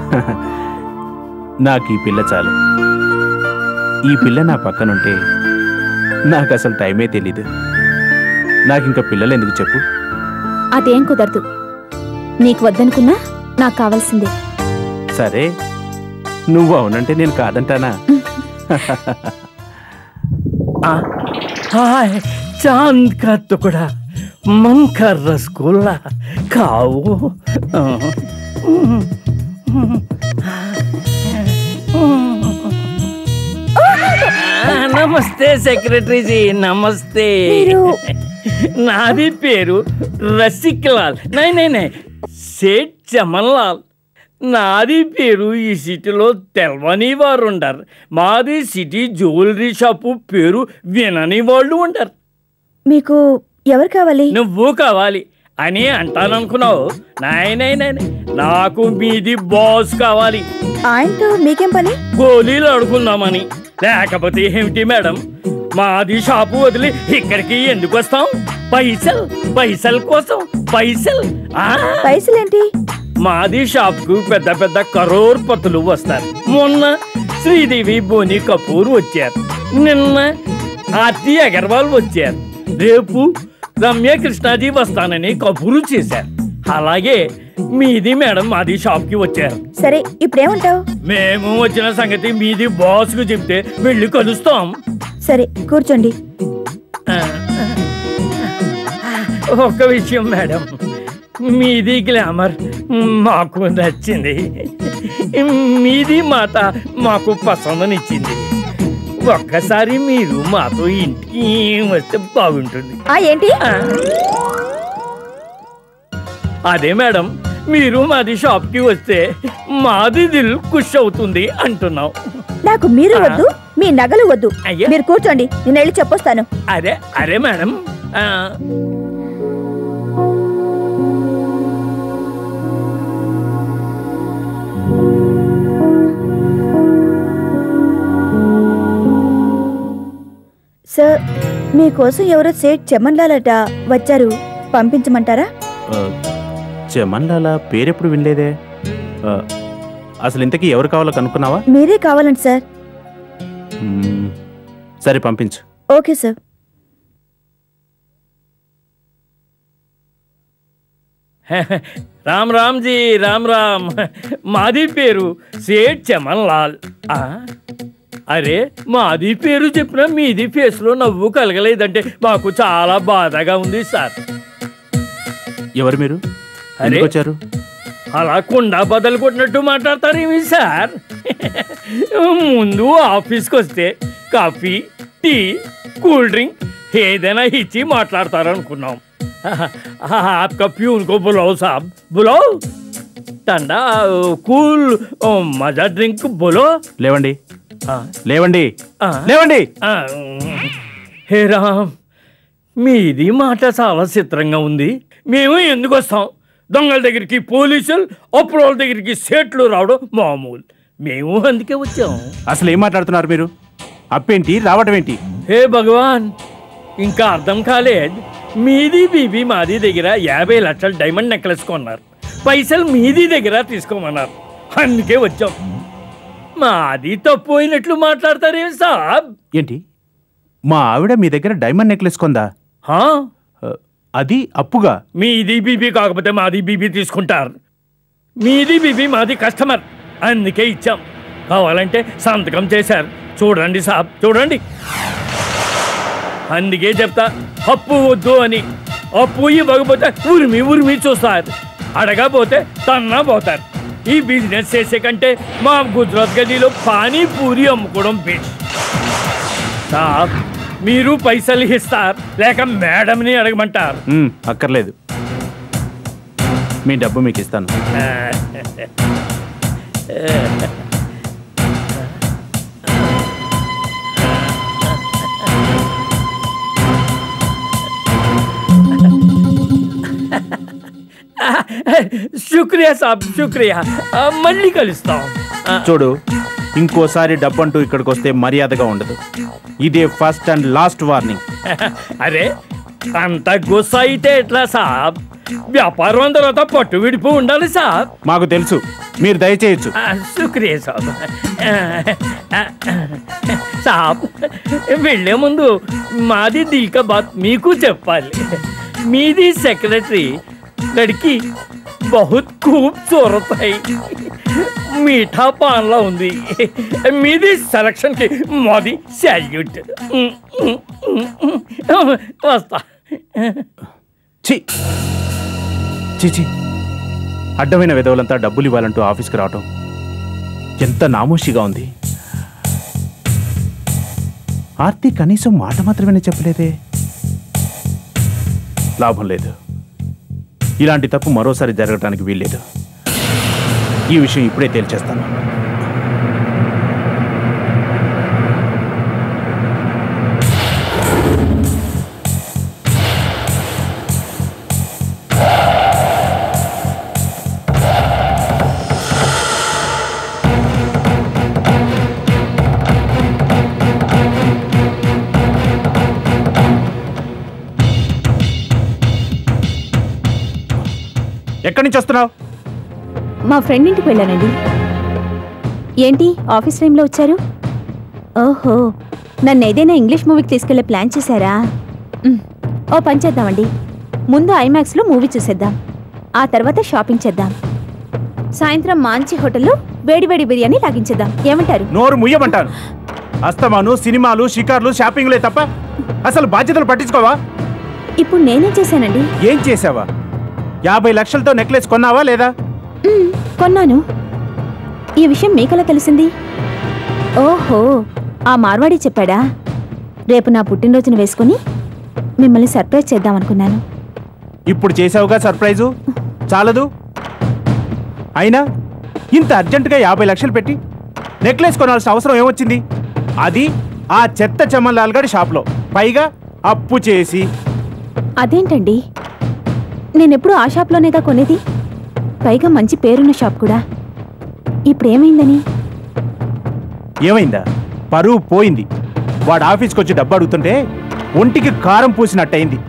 నాకు ఈ పిల్ల చాలు ఈ పిల్ల నా పక్కనుంటే నాకు అసలు టైమే తెలీదు నాకు ఇంకా పిల్లలు ఎందుకు చెప్పు అదేం కుదరదు నీకు వద్దనుకున్నా నాకు కావాల్సిందే సరే నువ్వు అవునంటే నేను కాదంటానా हाय चांद का टुकड़ा मन का रसगुल्ला खाओ నమస్తే సెక్రటరీజీ నమస్తే నాది పేరు రసిక్ లాల్ నై నై నై సేట్ చమన్ లాల్ నాది పేరు ఈ సిటీలో తెలవని వారు ఉండరు మాది సిటీ జ్యువెలరీ షాపు పేరు వినని వాళ్ళు ఉండరు మీకు ఎవరు కావాలి నువ్వు కావాలి అని అంటాననుకున్నావు నాయనై నాకు మీది బాస్ కావాలి ఆయనతో మీకేం పని గోళీలు ఆడుకుందామని లేకపోతే ఏమిటి మేడం మాది షాపు వదిలి ఇక్కడికి ఎందుకు వస్తాం పైసల్ పైసల్ కోసం పైసల్ ఆ పైసలేంటి మాది షాప్ కు పెద్ద పెద్ద కరోర్పతులు వస్తారు మొన్న శ్రీదేవి బోని కపూర్ వచ్చారు నిన్న ఆర్తి అగర్వాల్ వచ్చారు రేపు రమ్య కృష్ణాజీ వస్తానని కబూరు చేశారు అలాగే మీది మేడం మాది షాప్ కి వచ్చారు సరే ఇప్పుడేమంటావు మేము వచ్చిన సంగతి మీది బాస్ కు చెప్తే వెళ్ళి కలుస్తాం సరే కూర్చోండి ఒక విషయం మేడం మీది గ్లామర్ మాకు నచ్చింది మీది మాట మాకు పసందనిచ్చింది ఒక్కసారి మీరు మాతో ఇంటికి వస్తే బాగుంటుంది ఆ ఏంటి అదే మేడం మీరు మాది షాప్ కి వస్తే మాది దిల్ ఖుష్ అవుతుంది అంటున్నాం నాకు మీరు వద్దు మీ నగలు వద్దు అయ్యా. మీరు కూర్చోండి నేను వెళ్ళి చెప్పొస్తాను అరే అరే మేడం ఆ, సార్ మీకోసం ఎవరో సేట్ చెమన్లాలట వచ్చారు పంపించమంటారా ఆ, చెమన్లాల పేరెప్పుడు వినలేదే ఆ, అసలు ఇంతకీ ఎవరు కావాలో కనుక్కున్నావా మీరే కావాలండి సార్ మ్మ్, సరే పంపించు ఓకే సార్ రామ్ రామ్ జీ రామ్ రామ్ మాది పేరు సేట్ చమన్ లాల్ ఆ, అరే మాది పేరు చెప్పినా మీది ఫేస్లో నవ్వు కలగలేదంటే మాకు చాలా బాధగా ఉంది సార్ ఎవరు మీరు అరే. ఎందుకు వచ్చారు అలా కుండా బదలు కొట్టినట్టు మాట్లాడతారేమి సార్ ముందు ఆఫీస్కి వస్తే కాఫీ టీ కూల్ డ్రింక్ ఏదైనా ఇచ్చి మాట్లాడతారనుకున్నాం आपका प्यून को बुलाओ साहब बुलाओ ठंडा कूल मजा ड्रिंक बोलो లేవండి हाँ లేవండి ఆ. లేవండి ఆ, హే రామ్ మీది మాట చాలా చిత్రంగా ఉంది మేము ఎందుకు వస్తాం దొంగల దగ్గరికి పోలీసులు అప్పుడు వాళ్ళ దగ్గరికి సేట్లు రావడం మామూలు మేము అందుకే వచ్చాం అసలు ఏం మాట్లాడుతున్నారు మీరు అప్పేంటి రావటం ఏంటి హే భగవాన్ ఇంకా అర్థం కాలేదు మీది బీబీ మాది దగ్గర యాభై లక్షల డైమండ్ నెక్లెస్ కొన్నారు పైసలు మీది దగ్గర తీసుకోమన్నారు అందుకే వచ్చాం మాది తప్పు అయినట్లు మాట్లాడతారేం సాబ్ ఏంటి మా ఆవిడ మీ దగ్గర డైమండ్ నెక్లెస్ కొందా హా? ఆ, అది అప్పుగా మీది బీబీ కాకపోతే మాది బీబీ తీసుకుంటారు మీది బీబీ మాది కస్టమర్ అందుకే ఇచ్చాం కావాలంటే సంతకం చేశారు చూడండి సాబ్ చూడండి అందుకే చెప్తా అప్పు వద్దు అని అప్పు ఇవ్వకపోతే ఉరిమి ఉరిమి చూస్తారు అడగపోతే తన్నా పోతారు ఈ బిజినెస్ చేసే కంటే మా గుజరాత్ గదిలో పానీపూరి అమ్ముకోవడం బెస్ట్ సాబ్ మీరు పైసలు ఇస్తారు లేక మేడంని అడగమంటారు ఉమ్, అక్కర్లేదు మీ డబ్బు మీకు ఇస్తాను శుక్రియా సాబ్ శుక్రియా ఆ, మళ్ళీ కలుస్తాం ఆ, చూడు ఇంకోసారి డబ్బు అంటూ ఇక్కడికి వస్తే మర్యాదగా ఉండదు ఇదే ఫస్ట్ అండ్ లాస్ట్ వార్నింగ్ అరే అంత గుస్స అయితే ఎట్లా సాబ్ వ్యాపారం తర్వాత పట్టు విడిపు ఉండాలి సాబ్ మాకు తెలుసు మీరు దయచేయచ్చు ఆ, శుక్రియా సాబ్ ఆ, ఆ, సాబ్ వెళ్ళే ముందు మాది దిల్కా బాత్ మీకు చెప్పాలి మీది సెక్రటరీ లడికి బహుత్ खूबसूरत है మీఠా పాన్లా ఉంది మీది సెలక్షన్ కి మాది సాల్యూట్ వస్తా ఛీ ఛీ ఛీ అడ్డమైన విధవులంతా డబ్బులు ఇవ్వాలంటూ ఆఫీస్కి రావటం ఎంత నామోషిగా ఉంది ఆర్తి కనీసం మాట మాత్రమే చెప్పలేదే లాభం లేదు ఇలాంటి తప్పు మరోసారి జరగడానికి వీల్లేదు ఈ విషయం ఇప్పుడే తేల్చేస్తాను ఎక్కడి నుంచి వస్తున్నావు మా ఫ్రెండ్ ఇంటికి వెళ్ళానండి ఏంటి ఆఫీస్ టైంలో వచ్చారు ఓహో నన్ను ఏదైనా ఇంగ్లీష్ మూవీకి తీసుకెళ్లే ప్లాన్ చేశారా మ్, ఓ పని చేద్దామండి ముందు ఐమాక్స్లో మూవీ చూసేద్దాం ఆ తర్వాత షాపింగ్ చేద్దాం సాయంత్రం మంచి హోటల్లో వేడివేడి బిర్యానీ లాగించేద్దాం ఏమంటారు నోరు ముయ్యమంటాను అస్తమాను సినిమాలు షికార్లు షాపింగ్లే తప్ప అసలు బాధ్యతలు పట్టించుకోవా ఇప్పుడు నేనేం చేశానండి ఏం చేసావా యాభై లక్షలతో నెక్లెస్ కొన్నావా లేదా మ్, కొన్నాను ఈ విషయం మీకెలా తెలిసింది ఓహో ఆ మార్వాడి చెప్పాడా రేపు నా పుట్టినరోజున వేసుకుని మిమ్మల్ని సర్ప్రైజ్ చేద్దామనుకున్నాను ఇప్పుడు చేసావుగా సర్ప్రైజు చాలదు అయినా ఇంత అర్జెంటుగా యాభై లక్షలు పెట్టి నెక్లెస్ కొనాల్సిన అవసరం ఏమొచ్చింది అది ఆ చెత్త చమన్లాల్ గడి షాప్లో పైగా అప్పు చేసి అదేంటండి నేనెప్పుడు ఆ షాప్లోనేగా కొనేది పైగా మంచి పేరున్న షాప్ కూడా ఇప్పుడు ఏమైందని ఏమైందా పరువు పోయింది వాడు ఆఫీస్కి వచ్చి డబ్బు అడుగుతుంటే ఒంటికి కారం పూసినట్టయింది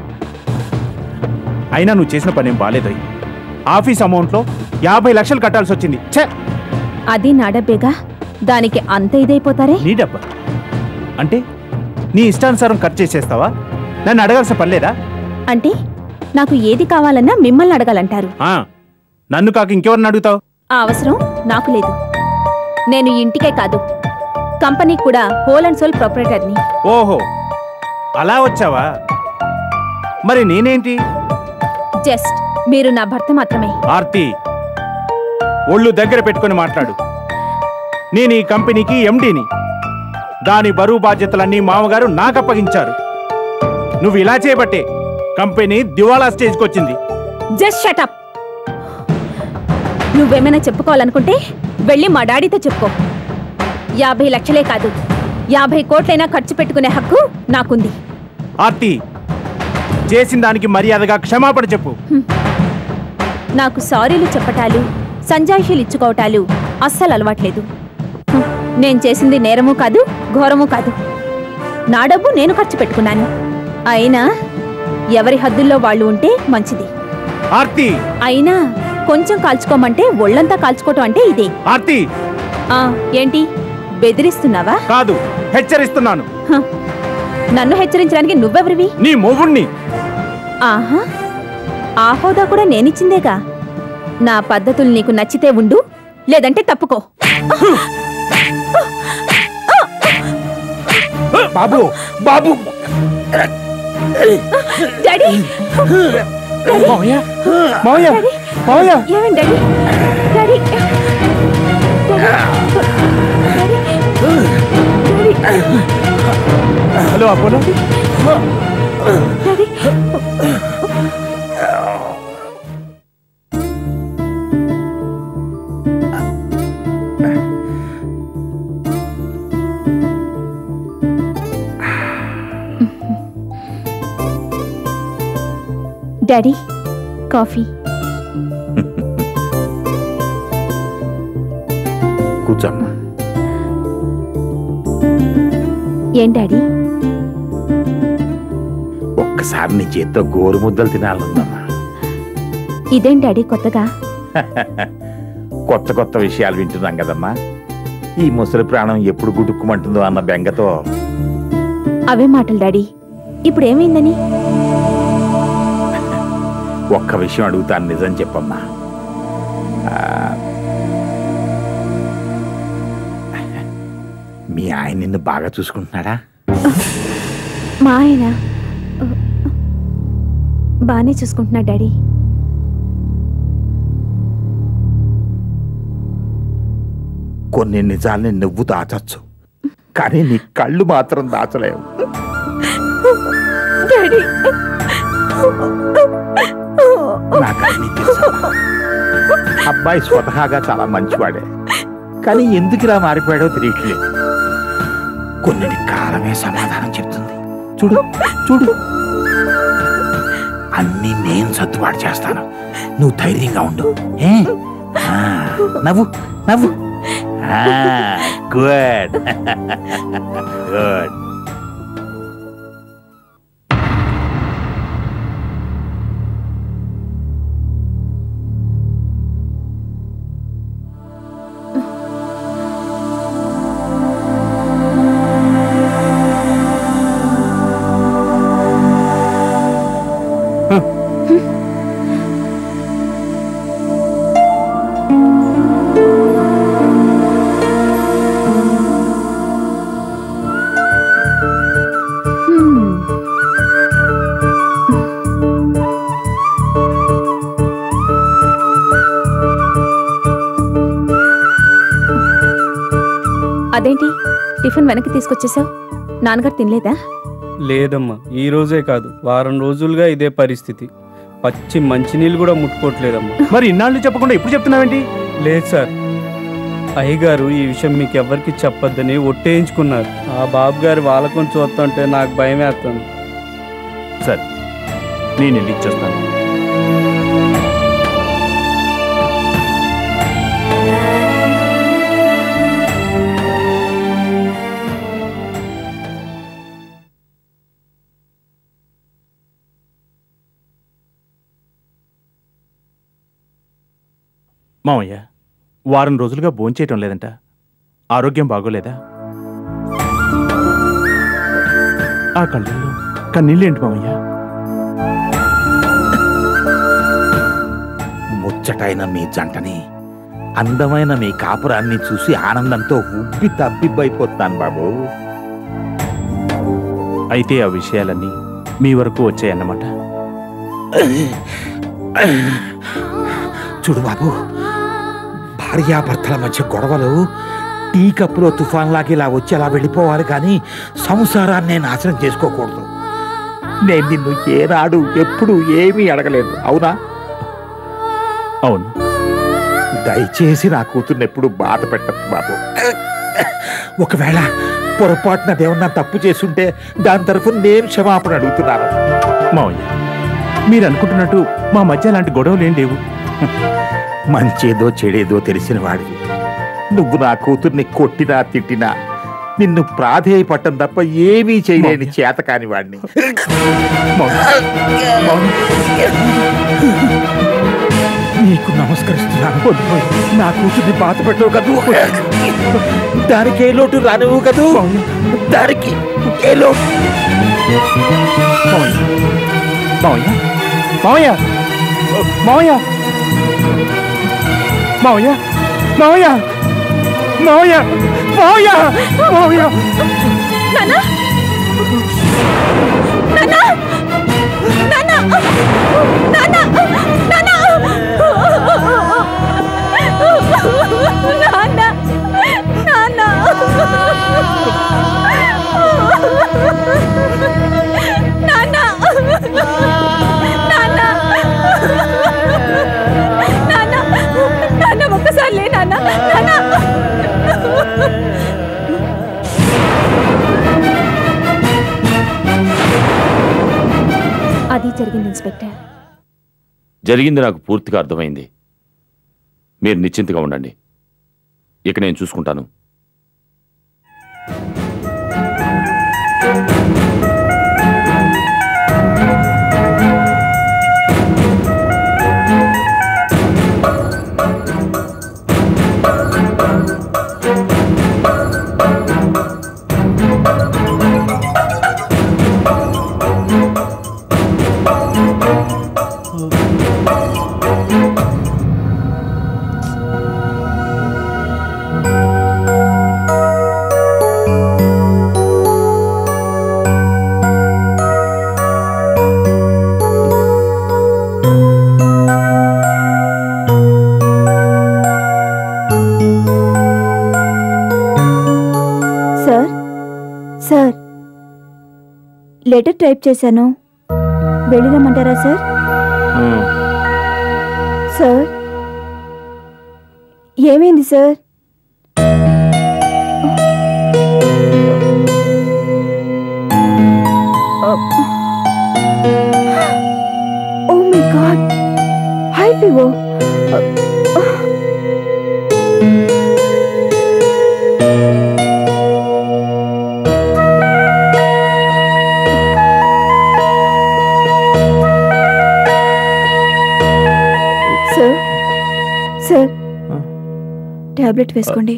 అయినా నువ్వు చేసిన పని ఏం బాలేదు ఆఫీస్ అమౌంట్లో యాభై లక్షలు కట్టాల్సి వచ్చింది ఛే అది నా డబ్బేగా దానికి అంత ఇదైపోతారే నీ డబ్బా అంటే నీ ఇష్టానుసారం ఖర్చు చేసేస్తావా నన్ను అడగాల్సిన పని లేదా అంటే నాకు ఏది కావాలన్నా మిమ్మల్ని అడగాలంటారు ఆ, నన్ను కాక ఇంకెవరిని అడుగుతావు ఆ అవసరం నాకు లేదు నేను ఇంటికే కాదు కంపెనీకి కూడా హోల్ అండ్ సోల్ ప్రొపరేటర్ని ఓహో అలా వచ్చావా మరి నేనేంటి జస్ట్ మీరు నా భర్త మాత్రమే ఆర్తి ఒళ్ళు దగ్గర పెట్టుకొని మాట్లాడు నేను ఈ కంపెనీకి ఎండీని దాని బరువు బాధ్యతలన్నీ మామగారు నాకు అప్పగించారు నువ్వు ఇలా చేయబట్టే కంపెనీ దివాలా స్టేజ్కి వచ్చింది జస్ట్ షటప్ నువ్వేమైనా చెప్పుకోవాలనుకుంటే వెళ్ళి మా డాడీతో చెప్పుకో యాభై లక్షలే కాదు యాభై కోట్లైనా ఖర్చు పెట్టుకునే హక్కు నాకుంది ఆర్తి చేసిన దానికి మర్యాదగా క్షమాపణ చెప్పు నాకు సారీలు చెప్పటాలు సంజాయిషీలు ఇచ్చుకోవటాలు అస్సలు అలవాట్లేదు హ్మ్, నేను చేసింది నేరము కాదు ఘోరము కాదు నా డబ్బు నేను ఖర్చు పెట్టుకున్నాను అయినా ఎవరి హద్దుల్లో వాళ్ళు ఉంటే మంచిది ఆర్తి అయినా కొంచెం కాల్చుకోమంటే ఒళ్ళంతా కాల్చుకోవటం అంటే ఇదే ఆర్తి ఆ ఏంటి బెదిరిస్తున్నావా కాదు హెచ్చరిస్తున్నాను హ, నన్ను హెచ్చరించడానికి నువ్వెవరివి నీ మొగుణ్ణి ఆహా ఆ హోదా కూడా నేనిచ్చిందేగా నా పద్ధతులు నీకు నచ్చితే ఉండు లేదంటే తప్పుకో బాబు బాబు డాడీ మావయ్య మావయ్య మావయ్య ఏమండి daddy daddy hello Apollo daddy coffee కూర్చోమ్మా ఏం డాడీ ఒక్కసారి నీ చేత్తో గోరు ముద్దలు తినాలనుందమ్మా ఇదేం డాడీ కొత్తగా కొత్త కొత్త విషయాలు వింటున్నాం కదమ్మా ఈ ముసలి ప్రాణం ఎప్పుడు గుడుక్కుమంటుందో అన్న బెంగతో అవే మాటలు డాడీ ఇప్పుడు ఏమైందని ఒక్క విషయం అడుగుతాను నిజం చెప్పమ్మా ఆ, మీ ఆయన నిన్ను బాగా చూసుకుంటున్నాడా మా ఆయన ఆ, బానే చూసుకుంటున్నా డాడీ కొన్ని నిజాల్ని నువ్వు దాచచ్చు కానీ నీ కళ్ళు మాత్రం దాచలేవు డాడీ నాకు అన్నీ తెలుసమ్మా. అబ్బాయి స్వతహాగా చాలా మంచివాడే కానీ ఎందుకు ఇలా మారిపోయాడో తెలియట్లేదు కొన్ని కాలమే సమాధానం చెప్తుంది చూడు చూడు అన్నీ నేను సర్దుబాటు చేస్తాను నువ్వు ధైర్యంగా ఉండు ఏ ఆ, నవ్వు నవ్వు గుడ్ గుడ్ అదేంటి టిఫిన్ వెనక్కి తీసుకొచ్చేసావు నాన్నగారు తినలేదా లేదమ్మా ఈ రోజే కాదు వారం రోజులుగా ఇదే పరిస్థితి పచ్చి మంచినీళ్ళు కూడా ముట్టుకోవట్లేదమ్మా మరి ఇన్నాళ్ళు చెప్పకుండా ఇప్పుడు చెప్తున్నావేంటి లేదు సార్ అయ్యగారు ఈ విషయం మీకు ఎవ్వరికి చెప్పొద్దని ఒట్టేయించుకున్నారు ఆ బాబు గారి వాళ్ళకం చూస్తుంటే నాకు భయం వేస్తుంది సరే నేను వెళ్ళి ఇచ్చేస్తాను మామయ్య వారం రోజులుగా భోంచేయటం లేదంట ఆరోగ్యం బాగోలేదా ఆ కళ్ళల్లో కన్నీళ్ళేంటి మామయ్య ముచ్చటైన మీ జంటని అందమైన మీ కాపురాన్ని చూసి ఆనందంతో ఉబ్బి తబ్బిబ్బైపోతున్నాను బాబు అయితే ఆ విషయాలన్నీ మీ వరకు వచ్చాయన్నమాట చూడు బాబు భార్యాభర్తల మధ్య గొడవలు టీ కప్పులో తుఫాన్ లాగా ఇలా వచ్చి అలా వెళ్ళిపోవాలి కానీ సంసారాన్ని నాశనం చేసుకోకూడదు నేను నిన్ను ఏనాడు ఎప్పుడు ఏమీ అడగలేదు అవునా అవును దయచేసి నా కూతుర్ని ఎప్పుడు బాధ పెట్టదు బాబు ఒకవేళ పొరపాటున దేవన్నా తప్పు చేసుంటే దాని తరఫున నేను క్షమాపణ అడుగుతున్నాను మావయ్య మీరు అనుకుంటున్నట్టు మా మధ్య అలాంటి గొడవలు ఏం లేవు మంచేదో చెడేదో తెలిసిన వాడివి నువ్వు నా కూతుర్ని కొట్టినా తిట్టినా నిన్ను ప్రాధేయపట్టం తప్ప ఏమీ చేయలేని చేత కాని వాడిని నీకు నమస్కరిస్తున్నాను వద్దు. నా కూతుర్ని బాధ పెట్టవు కదూ దానికి ఏ లోటు రానివ్వు కదూ దానికి ఏ లోటు మావయ్య మావయ్య మావయ్య మావయ్య మావయ్య మావయ్య మావయ్య మావయ్య నానా నానా నానా నానా నానా నానా నానా నానా నానా నానా నాన్న ఒక్కసారి లే నాన్న నాన్న అది జరిగింది ఇన్స్పెక్టర్ జరిగింది నాకు పూర్తిగా అర్థమైంది మీరు నిశ్చింతగా ఉండండి ఇక నేను చూసుకుంటాను సార్ సార్ లెటర్ టైప్ చేశాను వెళ్ళిరమ్మంటారా సార్ సార్ ఏమైంది sir oh my God high fever sir sir tablet వేసుకోండి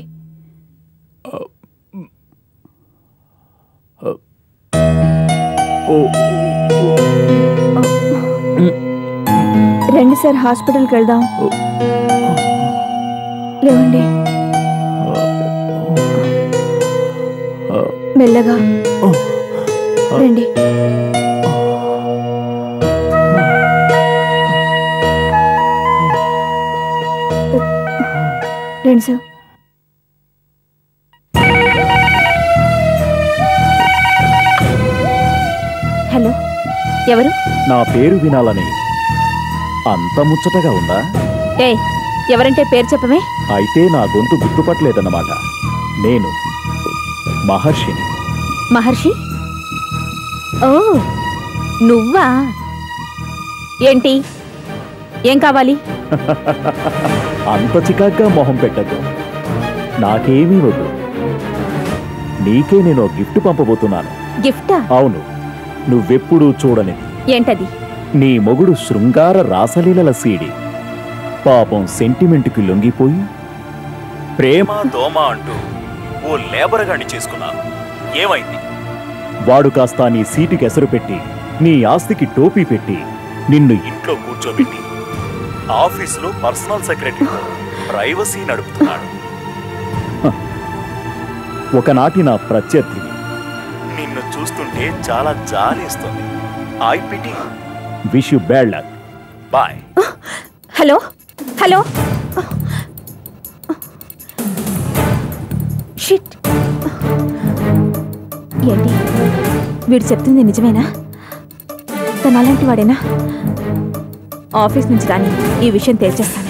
రండి సార్ హాస్పిటల్కి వెళ్దాం లేవండి మెల్లగా రండి రండి సార్ హలో ఎవరు నా పేరు వినాలని అంత ముచ్చటగా ఉందా ఏ ఎవరంటే పేరు చెప్పమే అయితే నా గొంతు గుర్తుపట్టలేదన్నమాట నేను మహర్షిని మహర్షి ఓ నువ్వా ఏంటి ఏం కావాలి అంత చికాగ్గా మొహం పెట్టకు నాకేమీ వద్దు నీకే నేను ఓ గిఫ్ట్ పంపబోతున్నాను గిఫ్టా అవును నువ్వెప్పుడూ చూడనిది ఏంటది నీ మొగుడు శృంగార రాసలీలల సీడి పాపం సెంటిమెంట్కి లొంగిపోయి ప్రేమ దోమ అంటూ ఓ లేబరగాన్ని చేసుకున్నాను ఏమైంది వాడు కాస్త నీ సీటుకి ఎసరు పెట్టి నీ ఆస్తికి టోపీ పెట్టి నిన్ను ఇంట్లో కూర్చోబెట్టి ఆఫీసులో పర్సనల్ సెక్రటరీ ప్రైవసీ నడుపుతున్నాడు హ. ఒకనాటి నా ప్రత్యర్థిని నిన్ను చూస్తుంటే చాలా జాలేస్తుంది I pity wish you bad luck boy hello hello shit ఏంటి వీడు చెప్తుంది నిజమేనా తను అలాంటి వాడేనా ఆఫీస్ నుంచి రాని ఈ విషయం తేల్చేస్తాను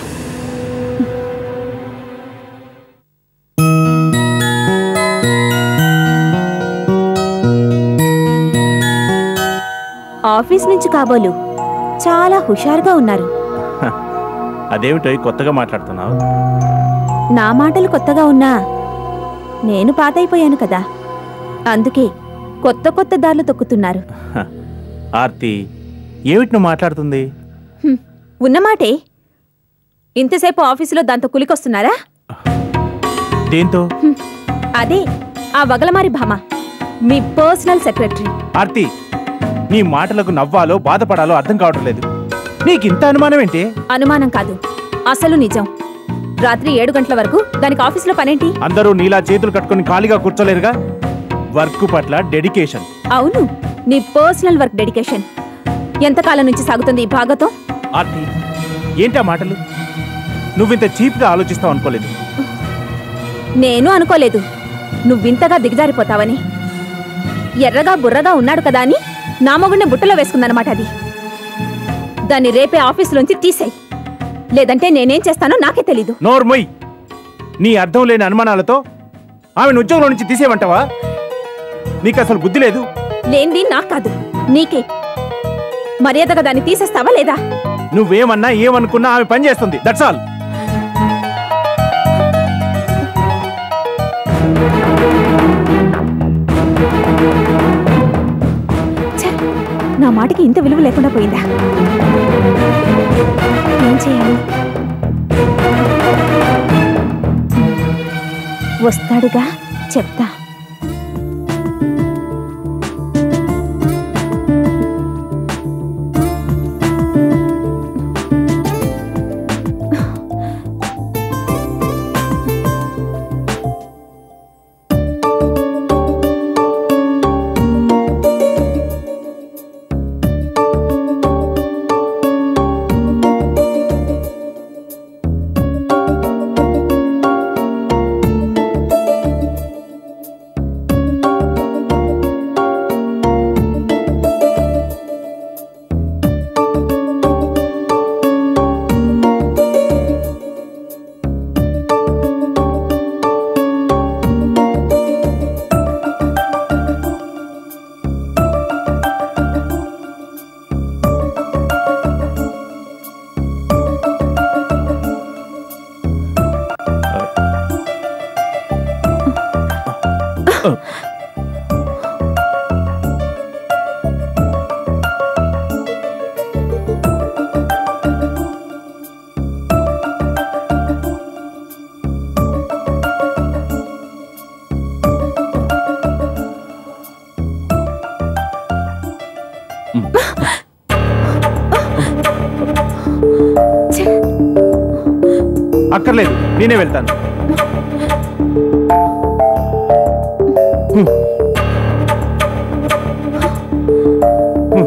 ఆఫీస్ నుంచి కాబోలు చాలా హుషారుగా ఉన్నారు అదేమిటో కొత్తగా మాట్లాడుతున్నావు నా మాటలు కొత్తగా ఉన్నా నేను పాతైపోయాను కదా అందుకే కొత్త కొత్త దారులు తొక్కుతున్నారు హ. ఆర్తి ఏమిటి నువ్వు మాట్లాడుతుంది హ్మ్, ఉన్నమాటే ఇంతసేపు ఆఫీసులో దాంతో కులికొస్తున్నారా దేంతో హ్మ్, అదే ఆ వగలమారి భామ మీ పర్సనల్ సెక్రటరీ ఆర్తి నీ మాటలకు నవ్వాలో బాధపడాలో అర్థం కావటం లేదు నీకు ఇంత అనుమానం ఏంటి అనుమానం కాదు అసలు నిజం రాత్రి ఏడు గంటల వరకు దానికి ఆఫీసులో పనేంటి అందరూ నీలా చేతులు కట్టుకొని ఖాళీగా కూర్చోలేరుగా వర్క్ పట్ల డెడికేషన్ అవును నీ పర్సనల్ వర్క్ డెడికేషన్ ఎంతకాలం నుంచి సాగుతుంది ఈ భాగతం ఆర్తి ఏంటా మాటలు నువ్వింత చీప్గా ఆలోచిస్తావు అనుకోలేదు నేను అనుకోలేదు నువ్వింతగా దిగజారిపోతావని ఎర్రగా బుర్రగా ఉన్నాడు కదా అని నా మొగుడిని బుట్టలో వేసుకుందనమాట అది దాన్ని రేపే ఆఫీసులోంచి తీసేయి లేదంటే నేనేం చేస్తానో నాకే తెలీదు నోర్మొయ్ నీ అర్థం లేని అనుమానాలతో ఆమెను ఉద్యోగంలో నుంచి తీసేయమంటావా నీకు అసలు బుద్ధి లేదు లేనిది నాకు కాదు నీకే మర్యాదగా దాన్ని తీసేస్తావా లేదా నువ్వేమన్నా ఏమనుకున్నా ఆమె పని చేస్తుంది దట్స్ ఆల్ ఛ, నా మాటకి ఇంత విలువ లేకుండా పోయిందా ఏం చేయాలి వస్తాడుగా చెప్తా అక్కర్లేదు నేనే వెళ్తాను హ్మ్. హ్మ్.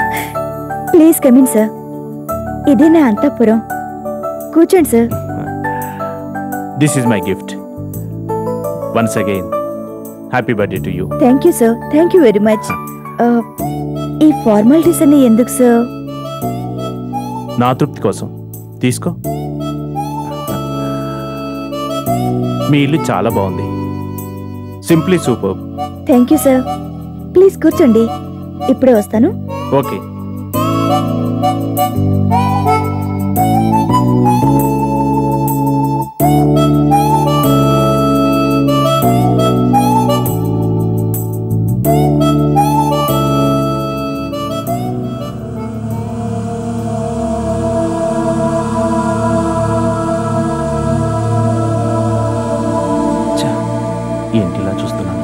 ప్లీజ్ కమిన్ సార్ ఇదే నా అంతఃపురం కూర్చోండి sir this is my gift once again happy birthday to you thank you sir thank you very much ఈ ఫార్మాలిటీస్ అన్ని ఎందుకు సార్ నా తృప్తి కోసం తీసుకో మీ ఇల్లు చాలా బాగుంది simply super thank you sir please కూర్చోండి ఇప్పుడే వస్తాను ఓకే ఛా, ఏంటి ఇలా చూస్తున్నాను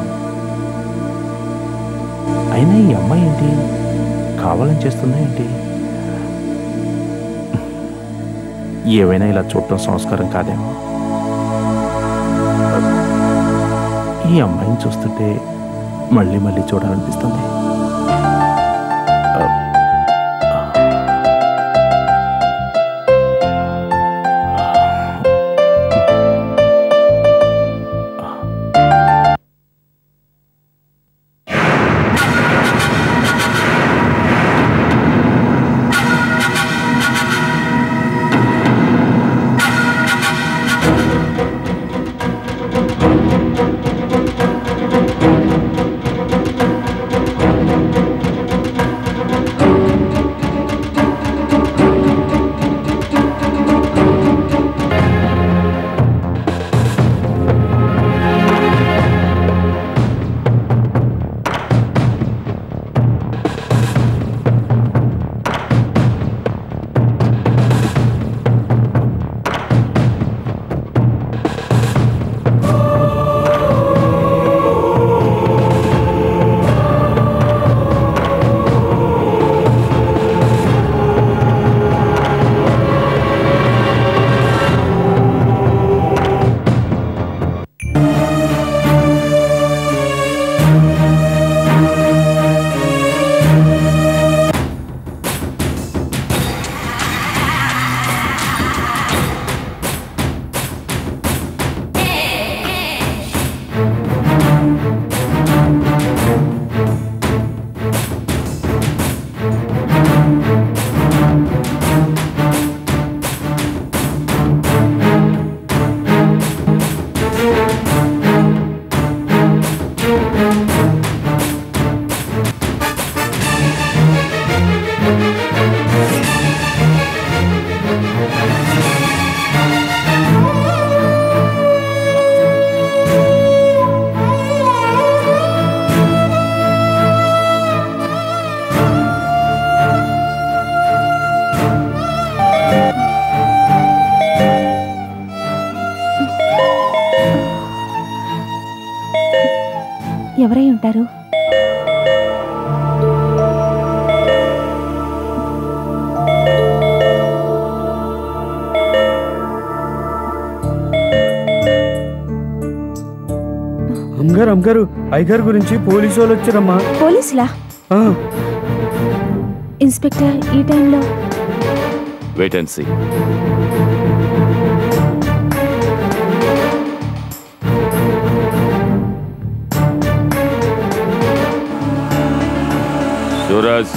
అయినా ఈ అమ్మాయి ఏంటి కావాలని చేస్తుందా ఏంటి ఏవైనా ఇలా చూడటం సంస్కారం కాదేమో ఈ అమ్మాయిని చూస్తుంటే మళ్ళీ మళ్ళీ చూడాలనిపిస్తుంది ఎవరై ఉంటారు అమ్మగారు అమ్మగారు అయ్యగారు గురించి పోలీసు వాళ్ళు వచ్చారమ్మా పోలీసులా ఆ, ఇన్స్పెక్టర్ ఈ టైంలో wait and see Suraj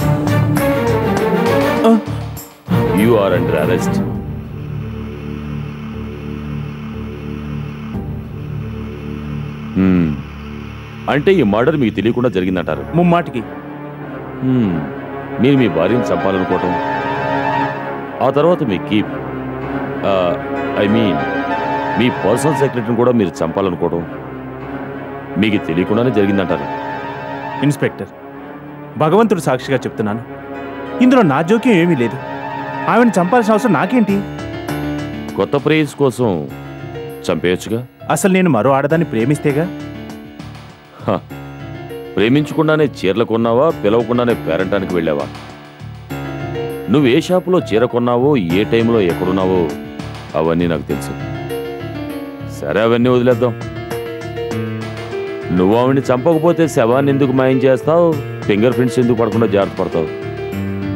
you are under arrest అంటే ఈ మర్డర్ మీకు తెలియకుండా జరిగిందంటారు ముమ్మాటికి హ్మ్. మీరు మీ భార్యను చంపాలనుకోవటం ఆ తర్వాత మీ కీప్ ఐ మీన్ మీ పర్సనల్ సెక్రటరీని కూడా మీరు చంపాలనుకోవటం మీకు తెలియకుండానే జరిగిందంటారు ఇన్స్పెక్టర్ భగవంతుడు సాక్షిగా చెప్తున్నాను ఇందులో నా జోక్యం ఏమీ లేదు ఆమెను చంపాల్సిన అవసరం నాకేంటి కొత్త ప్రేయస్ కోసం చంపేయచ్చుగా అసలు నేను మరో ఆడదాన్ని ప్రేమిస్తేగా హ. ప్రేమించకుండానే చీరలు కొన్నావా పిలవకుండానే పేరంటానికి వెళ్ళావా నువ్వు ఏ షాపులో చీర కొన్నావో ఏ టైంలో ఎక్కడున్నావో అవన్నీ నాకు తెలుసు సరే అవన్నీ వదిలేద్దాం నువ్వు ఆవిడ్ని చంపకపోతే శవాన్ని ఎందుకు మాయం చేస్తావు ఫింగర్ ప్రింట్స్ ఎందుకు పడకుండా జాగ్రత్త పడతావు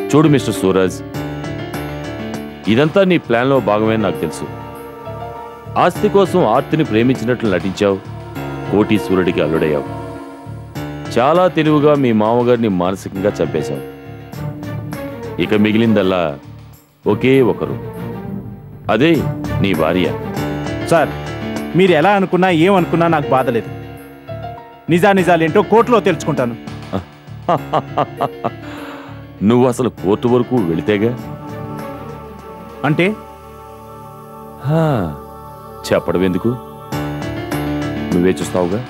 చూడు మిస్టర్ సూరజ్ ఇదంతా నీ ప్లాన్లో భాగమే నాకు తెలుసు ఆస్తి కోసం ఆర్తిని ప్రేమించినట్లు నటించావు కోటీశ్వరుడికి అల్లుడయ్యావు చాలా తెలివిగా మీ మామగారిని మానసికంగా చంపేశావు ఇక మిగిలిందల్లా ఒకే ఒకరు అదే నీ భార్య సార్ మీరు ఎలా అనుకున్నా ఏమనుకున్నా నాకు బాధ లేదు నిజా నిజాలేంటో కోర్టులో తెలుసుకుంటాను నువ్వు అసలు కోర్టు వరకు వెళితేగా అంటే హా, చెప్పడం ఎందుకు నువ్వే చూస్తావుగా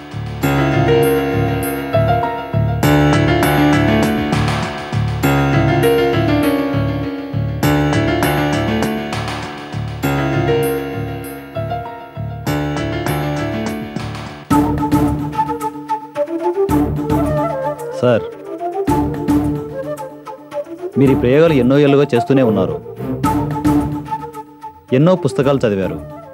సార్ మీరు ఈ ప్రయోగాలు ఎన్నో ఏళ్ళుగా చేస్తూనే ఉన్నారు ఎన్నో పుస్తకాలు చదివారు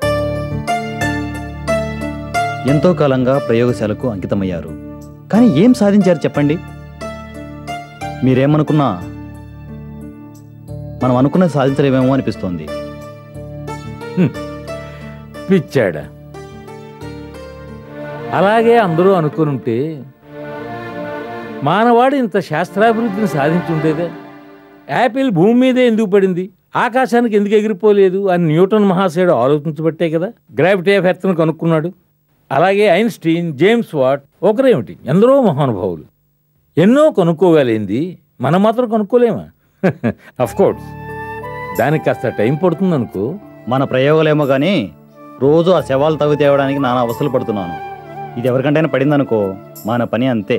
ఎంతో కాలంగా ప్రయోగశాలకు అంకితమయ్యారు కానీ ఏం సాధించారు చెప్పండి మీరేమనుకున్నా మనం అనుకున్నది సాధించలేమేమో అనిపిస్తోంది పిచ్చాడా అలాగే అందరూ అనుకునుంటే మానవాడు ఇంత శాస్త్రాభివృద్ధిని సాధించుండేదే యాపిల్ భూమి మీదే ఎందుకు పడింది ఆకాశానికి ఎందుకు ఎగిరిపోలేదు అని న్యూటన్ మహాశయుడు ఆలోచించబట్టే కదా గ్రావిటీ ఆఫ్ ఎర్త్ను కనుక్కున్నాడు అలాగే ఐన్స్టీన్ జేమ్స్ వాట్ ఒకరేమిటి ఎందరో మహానుభావులు ఎన్నో కనుక్కోగలిగింది మనం మాత్రం కనుక్కోలేమా అఫ్ కోర్స్ దానికి కాస్త టైం పడుతుంది అనుకో మన ప్రయోగాలేమో కానీ రోజు ఆ శవాలు తవ్వి తేవడానికి నానా అవస్థలు పడుతున్నాను ఇది ఎవరికంటైనా పడిందనుకో మన పని అంతే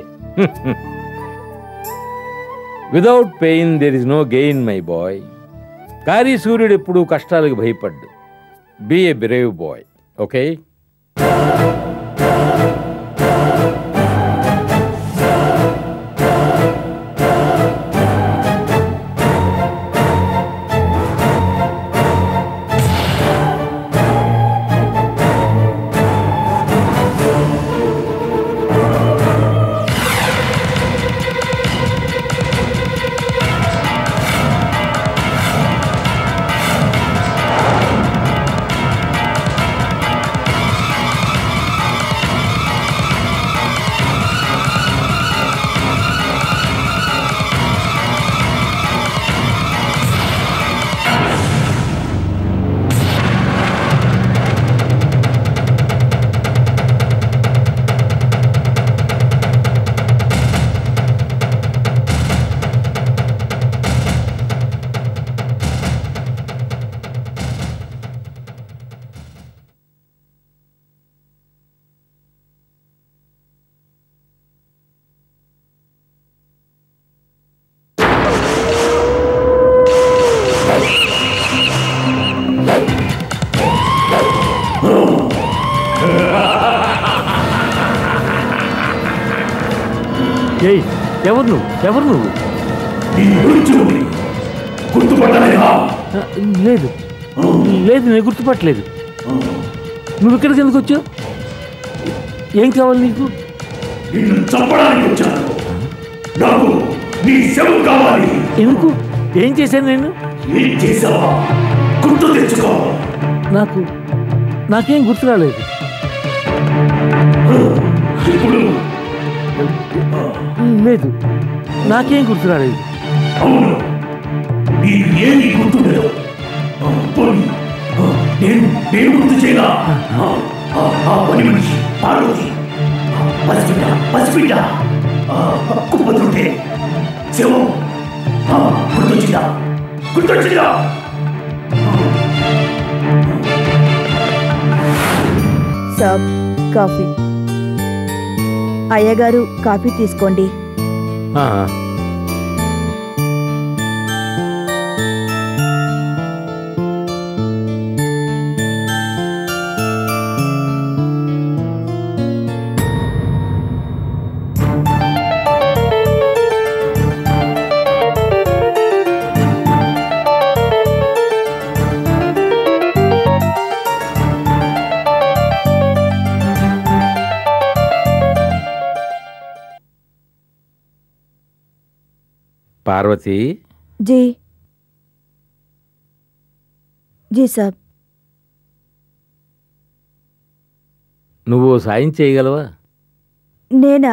without pain there is no gain my boy కారీ సూర్యుడు ఎప్పుడూ కష్టాలకు భయపడ్డు be a brave boy okay ఏయ్ ఎవరు నువ్వు ఎవరు నువ్వు గుర్తుపట్టలేదా ఆ, లేదు లేదు నేను గుర్తుపట్టలేదు నువ్వు ఇక్కడికి ఎందుకు వచ్చావు ఏం కావాలి నీకు నిన్ను చంపడానికి వచ్చాను నాకు నీ శవం కావాలి ఎందుకు ఏం చేశాను నేను ఏం చేసావా గుర్తు తెచ్చుకో నాకు నాకేం గుర్తు రాలేదు ఇప్పుడు లేదు నాకేం గుర్తు రాలేదు అవును నీకు ఏమి గుర్తుండదు ఆ, పోనీ ఆ, నేను నేను గుర్తు చేయగా ఆ, ఆ, ఆ పని మనిషి పార్వతి ఆ, పసిబిడ్డ పసిబిడ్డ ఆ, కుప్పతుంటే శవం ఆ, గుర్తొచ్చిందా గుర్తొచ్చిందా సాబ్ కాఫీ అయ్యగారు కాఫీ తీసుకోండి ఆ, పార్వతి जी जी साहब నువ్వు సాయం చేయగలవా నేనా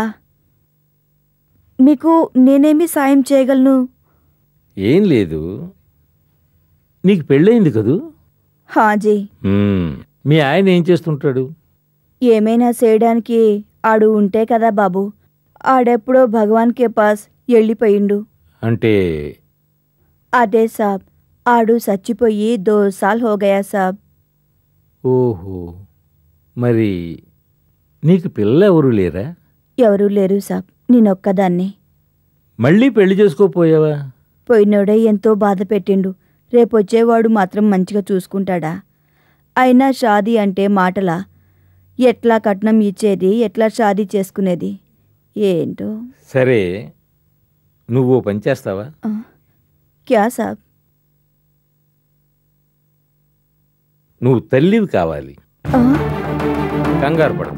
మీకు నేనేమి సాయం చేయగలను ఏం లేదు నీకు పెళ్ళయింది కదూ హాజీ హ్మ్. మీ ఆయన ఏం చేస్తుంటాడు ఏమైనా చేయడానికి ఆడు ఉంటే కదా బాబు ఆడెప్పుడో భగవాన్ కే పాస్ వెళ్ళిపోయిండు అంటే అదే సాబ్ ఆడు చచ్చిపోయి దో సాల్ హో గయా సాబ్ ఓహో మరి నీకు పిల్లలు ఎవరు లేరా ఎవరూ లేరు సాబ్ నేనొక్కదాన్ని మళ్ళీ పెళ్లి చేసుకోపోయావా పోయినోడే ఎంతో బాధ పెట్టిండు రేపొచ్చేవాడు మాత్రం మంచిగా చూసుకుంటాడా అయినా షాదీ అంటే మాటలా ఎట్లా కట్నం ఇచ్చేది ఎట్లా షాదీ చేసుకునేది ఏంటో సరే నువ్వు ఓ పని చేస్తావా క్యా సాబ్ నువ్వు తల్లివి కావాలి ఆ, కంగారు పడ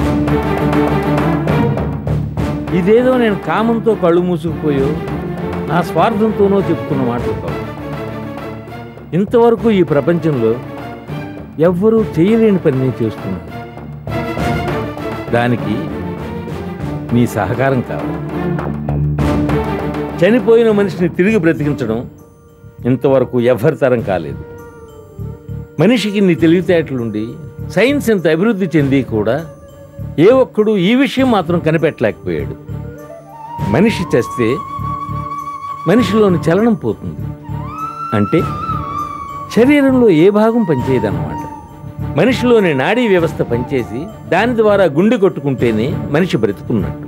ఇదేదో నేను కామంతో కళ్ళు మూసుకుపోయో నా స్వార్థంతోనో చెప్తున్న మాటలు కావు ఇంతవరకు ఈ ప్రపంచంలో ఎవ్వరూ చేయలేని పని నేను చేస్తున్నాను దానికి మీ సహకారం కావాలి చనిపోయిన మనిషిని తిరిగి బ్రతికించడం ఇంతవరకు ఎవరి తరం కాలేదు మనిషికి ఇన్ని తెలివితేటలుండి సైన్స్ ఇంత అభివృద్ధి చెంది కూడా ఏ ఒక్కడు ఈ విషయం మాత్రం కనిపెట్టలేకపోయాడు మనిషి చేస్తే మనిషిలోని చలనం పోతుంది అంటే శరీరంలో ఏ భాగం పనిచేయదన్నమాట మనిషిలోని నాడీ వ్యవస్థ పనిచేసి దాని ద్వారా గుండె కొట్టుకుంటేనే మనిషి బ్రతుకున్నట్టు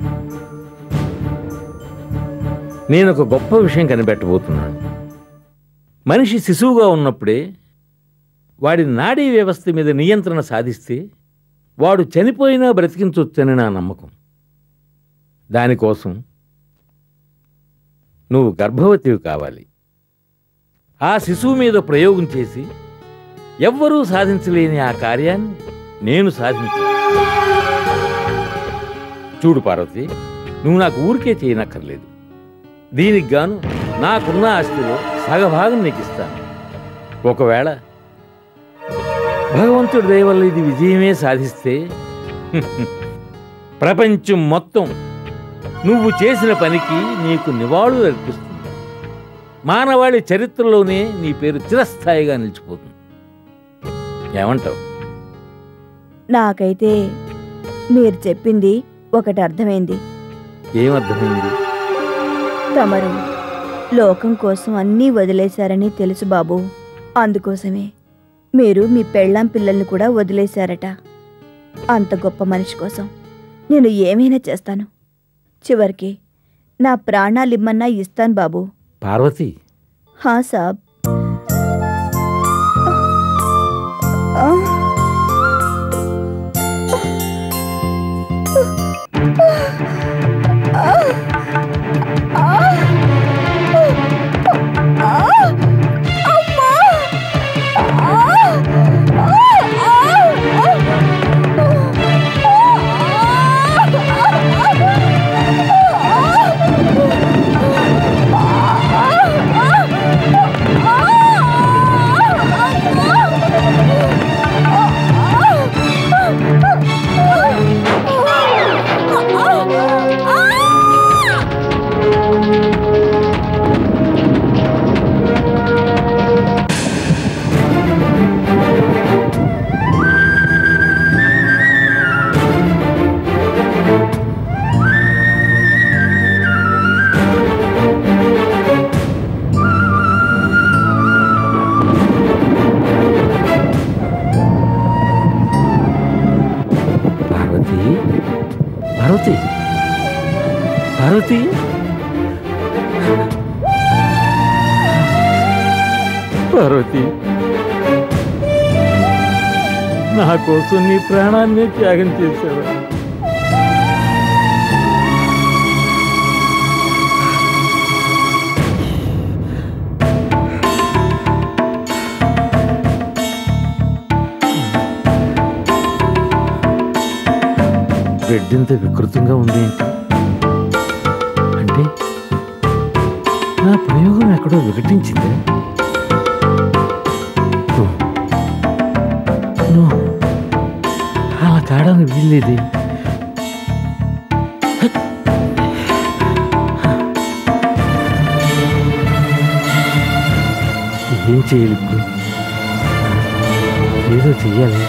నేను ఒక గొప్ప విషయం కనిపెట్టబోతున్నాను మనిషి శిశువుగా ఉన్నప్పుడే వాడి నాడీ వ్యవస్థ మీద నియంత్రణ సాధిస్తే వాడు చనిపోయినా బ్రతికించొచ్చని నా నమ్మకం దానికోసం నువ్వు గర్భవతివి కావాలి ఆ శిశువు మీద ప్రయోగం చేసి ఎవ్వరూ సాధించలేని ఆ కార్యాన్ని నేను సాధించు చూడు పార్వతి నువ్వు నాకు ఊరికే చేయనక్కర్లేదు దీనికి గాను నాకున్న ఆస్తిలో సగభాగం నీకు ఇస్తాను ఒకవేళ భగవంతుడి దయ వల్ల ఇది విజయమే సాధిస్తే ప్రపంచం మొత్తం నువ్వు చేసిన పనికి నీకు నివాళులు అర్పిస్తుంది మానవాళి చరిత్రలోనే నీ పేరు చిరస్థాయిగా నిలిచిపోతుంది ఏమంటావు నాకైతే మీరు చెప్పింది ఒకటి అర్థమైంది ఏమర్థమైంది తమరు లోకం కోసం అన్నీ వదిలేశారని తెలుసు బాబు అందుకోసమే మీరు మీ పెళ్ళాం పిల్లల్ని కూడా వదిలేశారట అంత గొప్ప మనిషి కోసం నేను ఏమైనా చేస్తాను చివరికి నా ప్రాణాలిమ్మన్నా ఇస్తాను బాబు పార్వతి హా సాబ్ ఆ. పార్వతి పార్వతి పార్వతి పార్వతి నా కోసం నీ ప్రాణాన్ని త్యాగం చేశావు బెడ్ ఇంత వికృతంగా ఉంది ఏంటి అంటే నా ప్రయోగం ఎక్కడో వికటించింది నో అలా కాడానికి వీల్లేదు ఏం చేయాలి ఇప్పుడు ఏదో చెయ్యాలి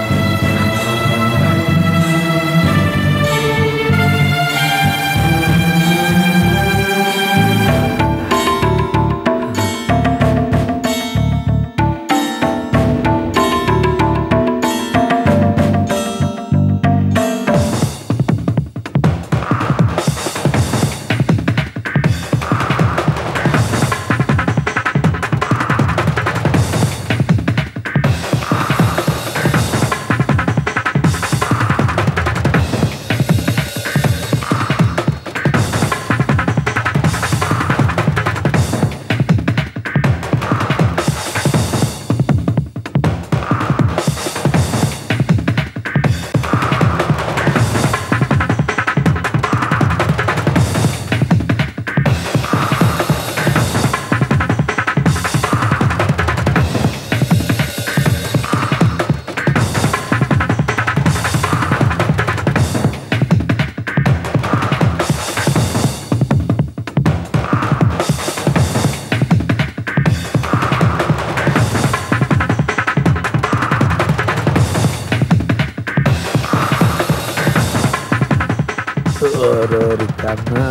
ఓరోరి కన్నా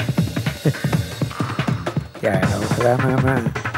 ఏడవకురా మామ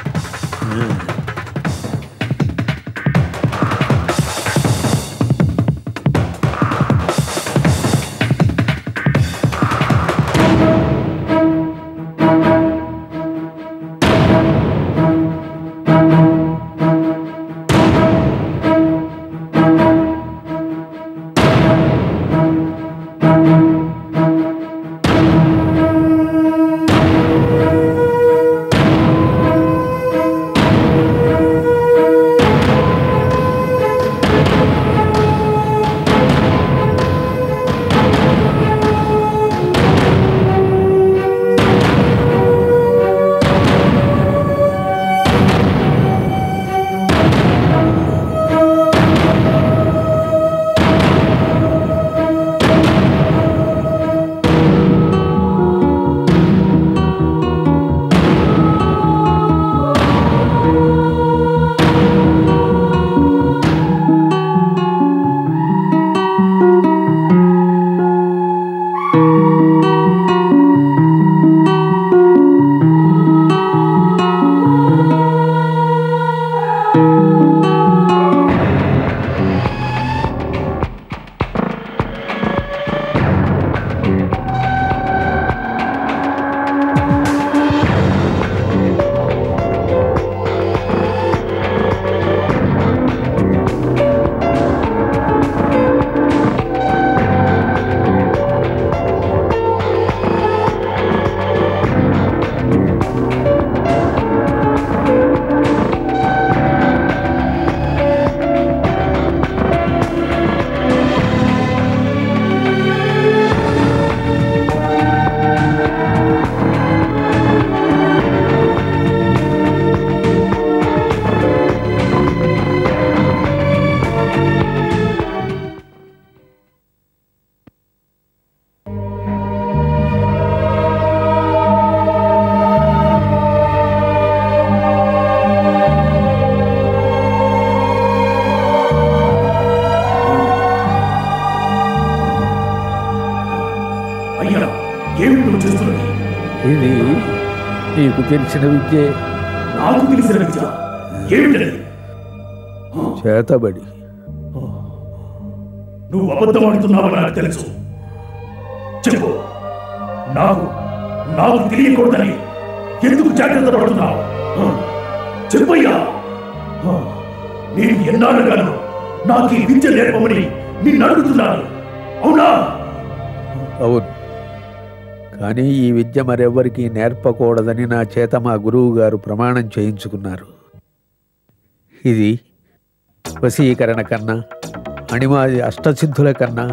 అయ్యా ఏమిటి నువ్వు చేస్తున్నది ఇది నీకు తెలిసిన విద్యే నాకు తెలిసిన విద్య ఏమిటది చేతబడి నువ్వు అబద్ధం ఆడుతున్నావని నాకు తెలుసు చెప్పు నాకు నాకు తెలియకూడదని ఎందుకు జాగ్రత్త పడుతున్నావు ఆ, చెప్పయ్యా ఆ, నేను ఎన్నాళ్ళగాను నాకు ఈ విద్య నేర్పమని నిన్ను అడుగుతున్నాను అవునా అవును కానీ ఈ విద్య మరెవ్వరికీ నేర్పకూడదని నా చేత మా గురువు గారు ప్రమాణం చేయించుకున్నారు ఇది వశీకరణ కన్నా అణిమాది అష్టసిద్ధుల కన్నా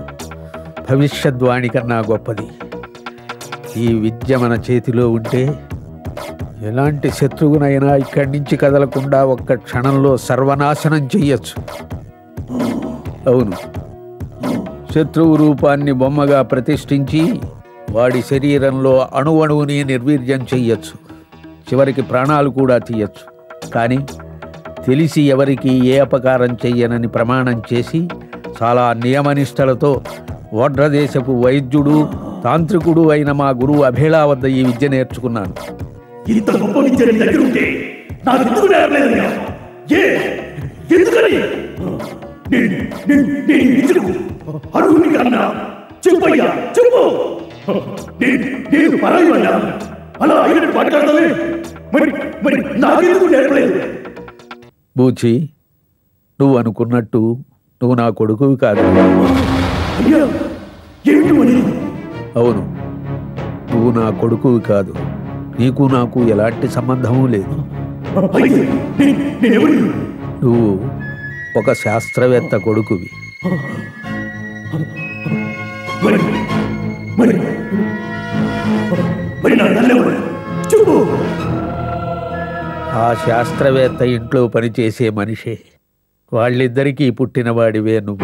భవిష్యద్వాణి కన్నా గొప్పది ఈ విద్య మన చేతిలో ఉంటే ఎలాంటి శత్రువునైనా ఇక్కడి నుంచి కదలకుండా ఒక్క క్షణంలో సర్వనాశనం చెయ్యొచ్చు అవును శత్రువు రూపాన్ని బొమ్మగా ప్రతిష్ఠించి వాడి శరీరంలో అణువణువుని నిర్వీర్యం చెయ్యొచ్చు చివరికి ప్రాణాలు కూడా తీయచ్చు కానీ తెలిసి ఎవరికి ఏ అపకారం చెయ్యనని ప్రమాణం చేసి చాలా నియమనిష్టలతో ఓడ్రదేశపు వైద్యుడు తాంత్రికుడు అయిన మా గురువు అభేళా వద్ద ఈ విద్య నేర్చుకున్నాను ఇంత గొప్ప విద్య నీ దగ్గర ఉంటే నాకు ఎందుకు నేర్పలేదయ్యా ఏ ఎందుకని నేను నేను నేను ఈ విద్యకు అర్హుని కన్నా చెప్పయ్యా చెప్పు నేను నేను పరాయివయ్యా అలా అయినట్టు మాట్లాడతావే మరి మరి నాకెందుకు నేర్పలేదు బూచి నువ్వు అనుకున్నట్టు నువ్వు నా కొడుకువి కాదు అయ్యా ఏమిటి మరి అవును నువ్వు నా కొడుకువి కాదు నీకు నాకు ఎలాంటి సంబంధము లేదు అయితే నేను నేనెవరిని నువ్వు ఒక శాస్త్రవేత్త కొడుకువి మరి మరి మరి నా తల్లెవరు చెప్పు ఆ శాస్త్రవేత్త ఇంట్లో పనిచేసే మనిషే వాళ్ళిద్దరికీ పుట్టినవాడివే నువ్వు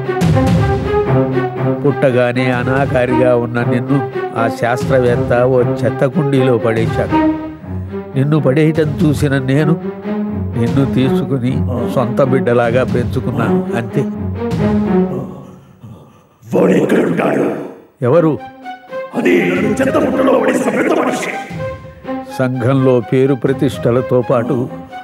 పుట్టగానే అనాకారిగా ఉన్న నిన్ను ఆ శాస్త్రవేత్త ఓ చెత్త కుండీలో పడేశాడు నిన్ను పడేయటం చూసిన నేను నిన్ను తీసుకుని సొంత బిడ్డలాగా పెంచుకున్నాను అంతే వాడు ఎక్కడ ఉంటాడు ఎవరు అది నన్ను చెత్త ముట్టలో పడేసిన పెద్ద మనిషి సంఘంలో పేరు ప్రతిష్టలతో పాటు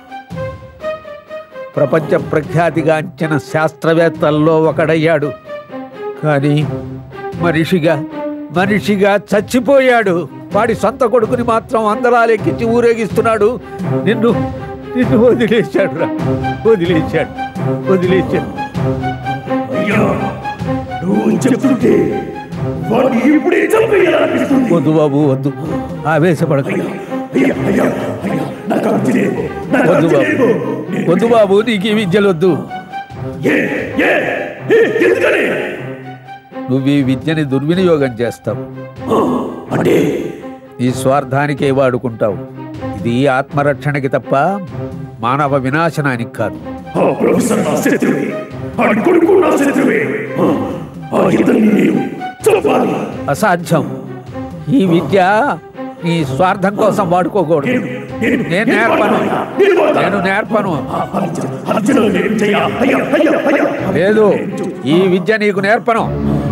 ప్రపంచ ప్రఖ్యాతిగాంచిన శాస్త్రవేత్తల్లో ఒకడయ్యాడు కానీ మనిషిగా మనిషిగా చచ్చిపోయాడు వాడి సొంత కొడుకుని మాత్రం అందరాలెక్కించి ఊరేగిస్తున్నాడు నిన్ను నిన్ను వదిలేశాడు రా వదిలేశాడు వదిలేశాడు అయ్యా నువ్వు చెప్తుంటే వాడిని ఇప్పుడే చంపేయాలనిపిస్తుంది వద్దు బాబు వద్దు ఆవేశపడక అయ్యా అయ్యా అయ్యా నాకు అర్థం లేదు నాకు వద్దు అర్థం బాబు లేదు వద్దు బాబు నీకు ఈ విద్యలొద్దు ఏ ఏ ఏ, ఎందుకని నువ్వు ఈ విద్యని దుర్వినియోగం చేస్తావు అంటే ఈ స్వార్థానికే వాడుకుంటావు ఇది ఆత్మరక్షణకి తప్ప మానవ వినాశనానికి కాదు ఆ ప్రొఫెసర్ నా శత్రువే ఆడి కొడుకు నా శత్రువే ఆ, ఆ ఇద్దరిని నేను చంపాలి అసాధ్యం ఈ విద్య నీ స్వార్థం కోసం వాడుకోకూడదు నేను నేర్పను నేను నేర్పను అర్జునుడు నేను చెయ్యా అయ్యా అయ్యా అయ్యా లేదు ఈ విద్య నీకు నేర్పను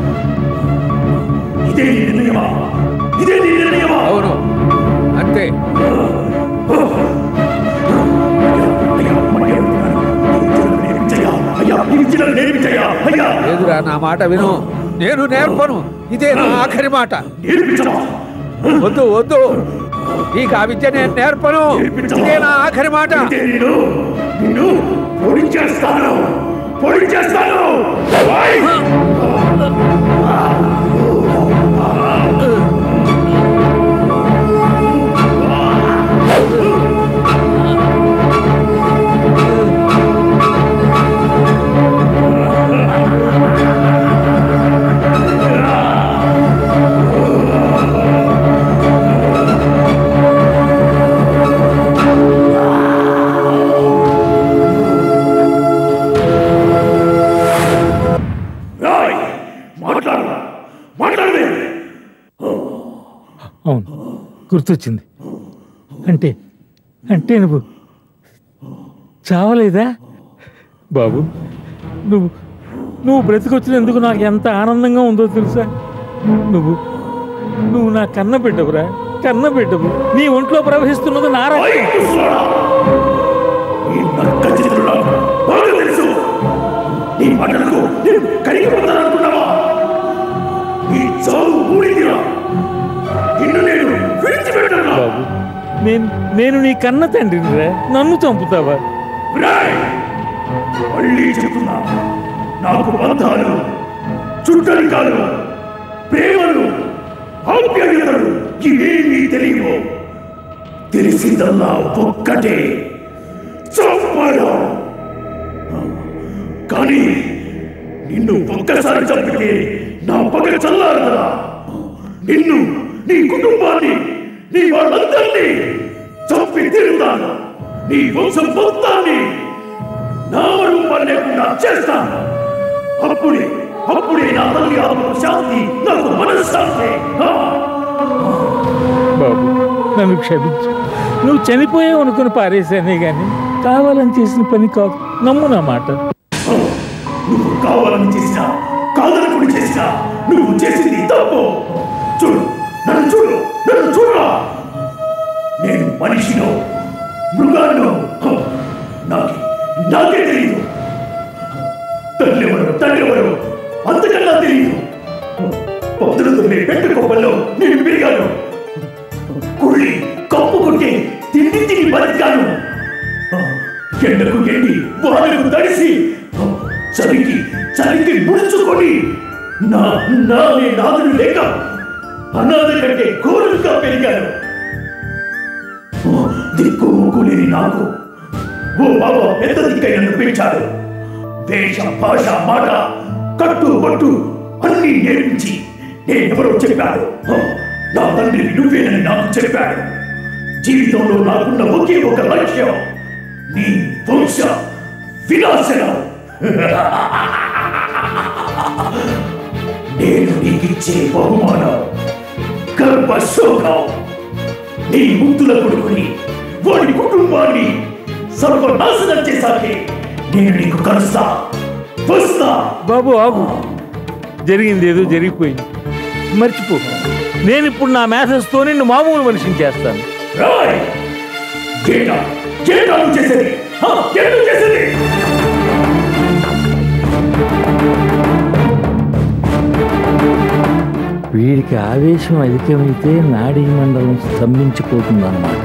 ఇదే నీ నిర్ణయమా ఇదే నీ నిర్ణయమా అవును అంతే చెయ్యా అయ్యా ఈ విద్యను నేను చెయ్యా అయ్యా లేదురా నా మాట విను నేను నేర్పను ఇదే నా ఆఖరి మాట నేర్పించమా వద్దు వద్దు నీకు ఆ విద్య నేను నేర్పను ఇదే నా ఆఖరి మాట అయితే నేను నిన్ను పొడి చేస్తాను పొడి చేస్తాను ఓయ్! రాయ్ మాట్లాడు మాట్లాడవే అవును గుర్తొచ్చింది అంటే అంటే నువ్వు చావలేదా బాబు నువ్వు నువ్వు బ్రతికొచ్చినందుకు నాకు ఎంత ఆనందంగా ఉందో తెలుసా నువ్వు నువ్వు నా కన్న బిడ్డవురా కన్న బిడ్డవు నీ ఒంట్లో ప్రవహిస్తున్నది నా రక్తం. ఈ నక్క చిత్రుడా బాగా తెలుసు నీ మాటలకు నేను కరిగిపోతాననుకున్నావా ఈ చావు ఊడిదిరా నిన్ను నేను విడిచిపెట్టను బాబు నేను నేను నీ కన్న తండ్రినిరా నన్ను చంపుతావా రాయ్ మళ్ళీ చెప్తున్నా నాకు బంధాలు చుట్టరికాలు ప్రేమలు ఆప్యాయతలు ఇవేమీ తెలియవు తెలిసిందల్లా ఒక్కటే చంపడం కానీ నిన్ను ఒక్కసారి చంపితే నా పగ చల్లారదా నిన్ను నీ కుటుంబాన్ని నీ వాళ్ళందరినీ చంపి తిరుగుతాను నీ వంశం మొత్తాన్ని నామరూపం లేకుండా చేస్తాను అప్పుడే అప్పుడే నా తల్లి ఆత్మ శాంతి నాకు మనశ్శాంతి ఆ! బాబు నన్ను క్షమించు నువ్వు చనిపోయావు అనుకుని పారేశానే గాని కావాలని చేసిన పని కాదు నమ్ము నా మాట నువ్వు కావాలని చేసినా కాదనుకుని చేసినా నువ్వు చేసింది తప్పు చూడు నన్ను చూడు నన్ను చూడు నేను మనిషినో మృగాన్నో హ, నాకే నాకే తెలియదు తల్లి ఎవరు తండ్రి ఎవరు అంతకన్నా తెలియదు పొద్దున పెట్టు కొప్పల్లో నేను పెరిగాను కుళ్ళి కప్పు కొట్టి తిండి తిని బతికాను ఎండకు ఎండి వానకు తడిసి చలికి చలికి ముడుచుకొని నా నా నీ నాదుడు లేక అనాథ కంటే ఘోరంగా పెరిగాను దిక్కు ముక్కు లేని నాకు ఓ బాబా పెద్ద దిక్కై నన్ను పెంచాడు దేశ భాష మాట కట్టు పట్టు అన్ని నేర్పించి నేనెవరో చెప్పాడు నా తండ్రి నువ్వేనని నాకు చెప్పాడు జీవితంలో నాకున్న ఒకే ఒక లక్ష్యం నీ వంశ వినాశనం నేను నీకిచ్చే బహుమానం గర్భశోకం నీ ముద్దుల కొడుకుని వాడి కుటుంబాన్ని సర్వనాశనం చేశాకే నేను నీకు కలుస్తా వస్తా బాబు ఆగు జరిగింది ఏదో జరిగిపోయింది మర్చిపో నేను ఇప్పుడు నా మేధస్తో నిన్ను మామూలు మనిషిని చేస్తాను రాయ్ గేట గేట నువ్వు చేసేది హా, గేట నువ్వు చేసేది వీడికి ఆవేశం అధికమైతే నాడీ మండలం స్తంభించిపోతుందన్నమాట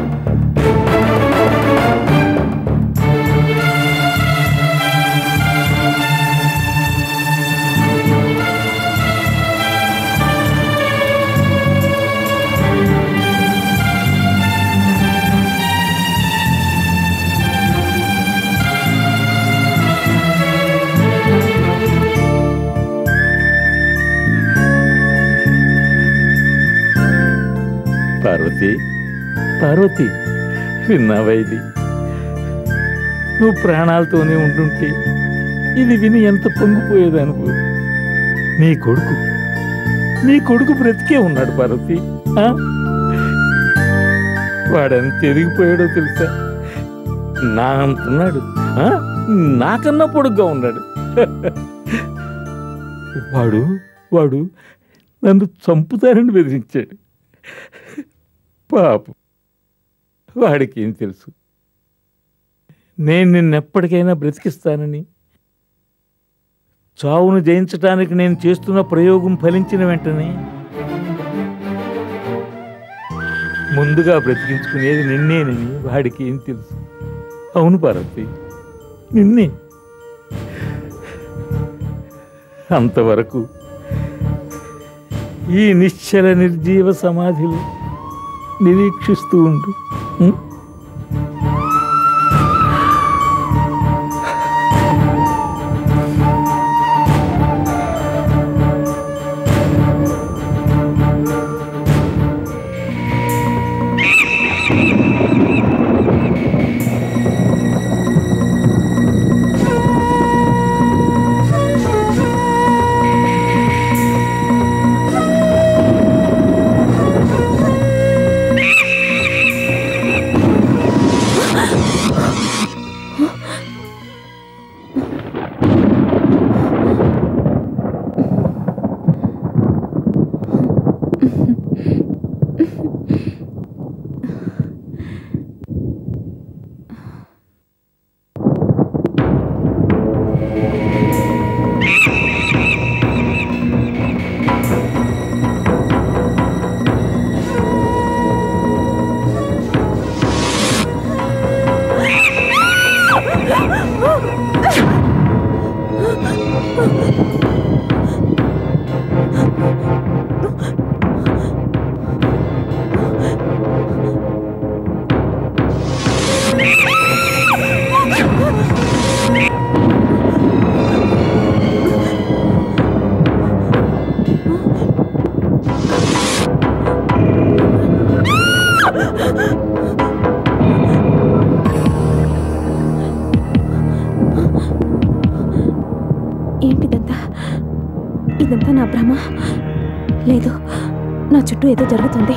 పార్వతి పార్వతి విన్నావా ఇది నువ్వు ప్రాణాలతోనే ఉంటుంటే ఇది విని ఎంత పొంగిపోయేదనుకో నీ కొడుకు నీ కొడుకు బ్రతికే ఉన్నాడు పార్వతి ఆ? వాడెంత ఎదిగిపోయాడో తెలుసా నా అంటున్నాడు ఆ? నాకన్నా పొడుగ్గా ఉన్నాడు వాడు వాడు నన్ను చంపుతారని బెదిరించాడు పాపం వాడికి ఏం తెలుసు నేను నిన్నెప్పటికైనా బ్రతికిస్తానని చావును జయించడానికి నేను చేస్తున్న ప్రయోగం ఫలించిన వెంటనే ముందుగా బ్రతికించుకునేది నిన్నేనని వాడికి ఏం తెలుసు అవును పార్వతి నిన్నే అంతవరకు ఈ నిశ్చల నిర్జీవ సమాధిలో నిరీక్షిస్తూ ఉండు ఉం? ఇదంతా నా భ్రమ లేదు నా చుట్టూ ఏదో జరుగుతుంది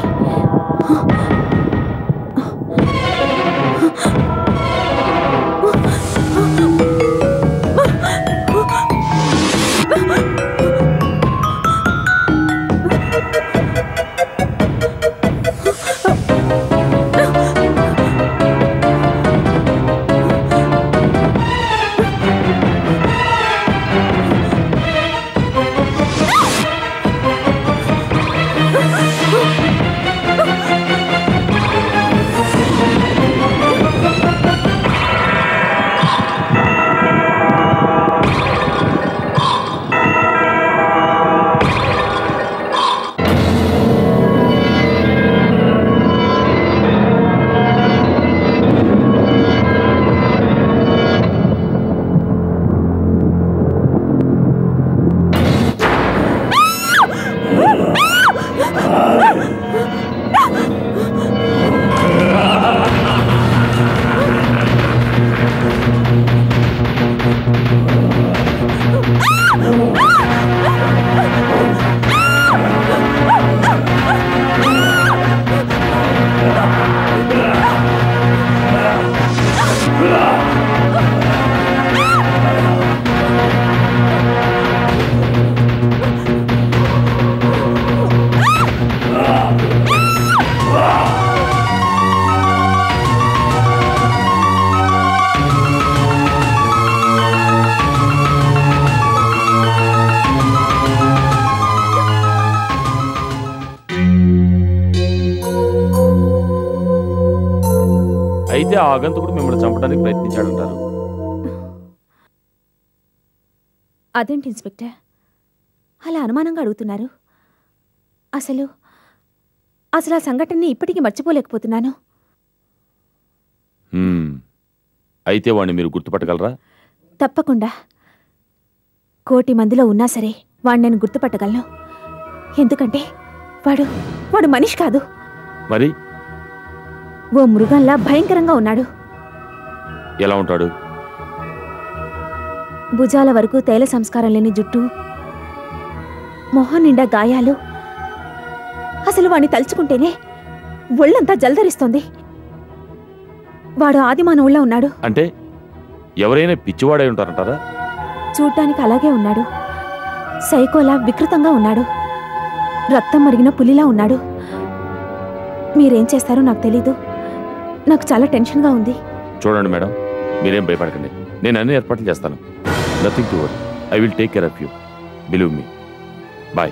అయితే ఆ ఆగంతుకుడు మిమ్మల్ని చంపడానికి ప్రయత్నించాడంటారు అదేంటి ఇన్స్పెక్టర్ అలా అనుమానంగా అడుగుతున్నారు అసలు అసలు ఆ సంఘటనని ఇప్పటికీ మర్చిపోలేకపోతున్నాను హ్మ్. అయితే వాడిని మీరు గుర్తుపట్టగలరా తప్పకుండా కోటి మందిలో ఉన్నా సరే వాడిని నేను గుర్తుపట్టగలను ఎందుకంటే వాడు వాడు మనిషి కాదు మరి ఓ మృగంలా భయంకరంగా ఉన్నాడు ఎలా ఉంటాడు భుజాల వరకు తైల సంస్కారం లేని జుట్టు మొహం నిండా గాయాలు అసలు వాణ్ణి తలుచుకుంటేనే ఒళ్ళంతా జలధరిస్తోంది వాడు ఆదిమానవుళ్ళ ఉన్నాడు అంటే ఎవరైనా పిచ్చివాడై ఉంటారంటారా చూడ్డానికి అలాగే ఉన్నాడు సైకోలా వికృతంగా ఉన్నాడు రక్తం మరిగిన పులిలా ఉన్నాడు మీరేం చేస్తారో నాకు తెలీదు నాకు చాలా టెన్షన్గా ఉంది చూడండి మేడం మీరేం భయపడకండి నేను అన్ని ఏర్పాట్లు చేస్తాను nothing to worry I will take care of you believe me boy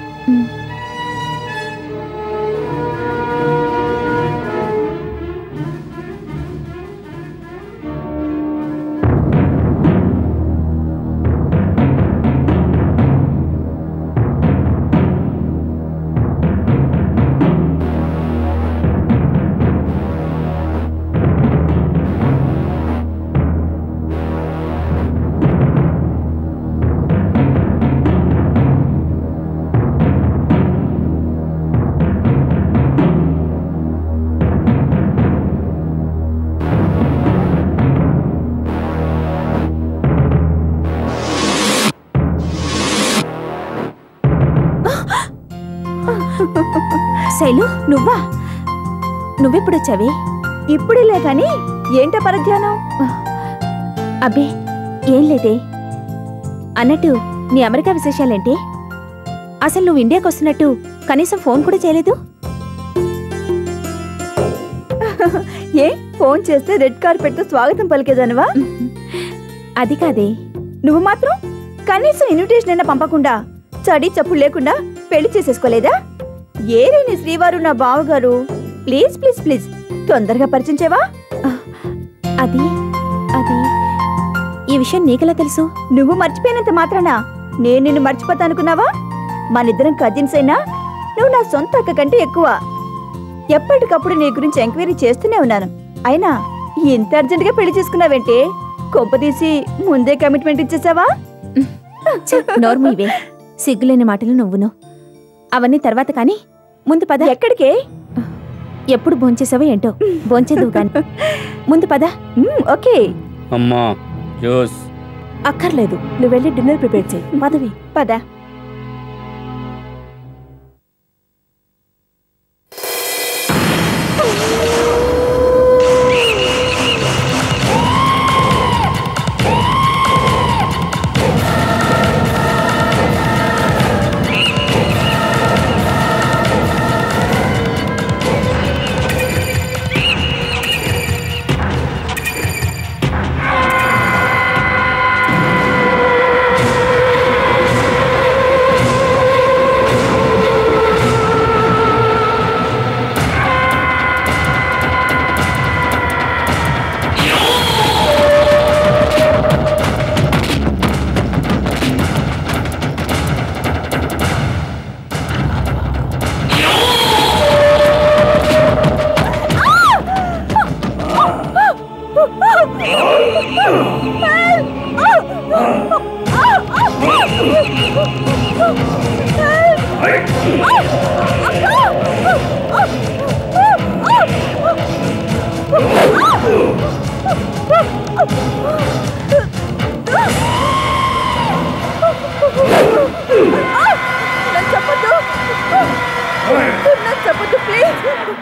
Shailu నువ్వా నువ్వెప్పుడొచ్చావే ఇప్పుడేలే కానీ ఏంట పరధ్యానం అబ్బే ఏం లేదే అన్నట్టు నీ అమెరికా విశేషాలేంటి అసలు నువ్వు ఇండియాకి వస్తున్నట్టు కనీసం ఫోన్ కూడా చేయలేదు ఏ ఫోన్ చేస్తే రెడ్ కార్పెట్ తో స్వాగతం పలికేదానివా అది కాదే నువ్వు మాత్రం కనీసం ఇన్విటేషన్ అయినా పంపకుండా చడి చప్పుడు లేకుండా పెళ్లి చేసేసుకోలేదా ఏరే నీ శ్రీవారు నా బావగారు ప్లీజ్ ప్లీజ్ ప్లీజ్ తొందరగా పరిచయం చేయవా అది అది ఈ విషయం నీకెలా తెలుసు నువ్వు మర్చిపోయినంత మాత్రాన నేను నిన్ను మర్చిపోతా అనుకున్నావా మనిద్దరం కజిన్స్ అయినా నువ్వు నా సొంత అక్క కంటే ఎక్కువ ఎప్పటికప్పుడు నీ గురించి ఎంక్వైరీ చేస్తూనే ఉన్నాను అయినా ఇంత అర్జెంటుగా పెళ్లి చేసుకున్నావేంటే కొంపదీసి ముందే కమిట్మెంట్ ఇచ్చేసావా ఛీ, నోర్ము ఇవే సిగ్గులేని మాటలు నువ్వును అవన్నీ తర్వాత కానీ ముందు పద ఎక్కడికే ఎప్పుడు భోంచేసావో ఏంటో భోంచేదువు కానీ ముందు పద ఓకే అమ్మా జోస్ అక్కర్లేదు నువ్వు వెళ్ళి డిన్నర్ ప్రిపేర్ చేయి పదవి పద నన్ను చెప్పొద్దు నన్ను చెప్పొద్దు ప్లీజ్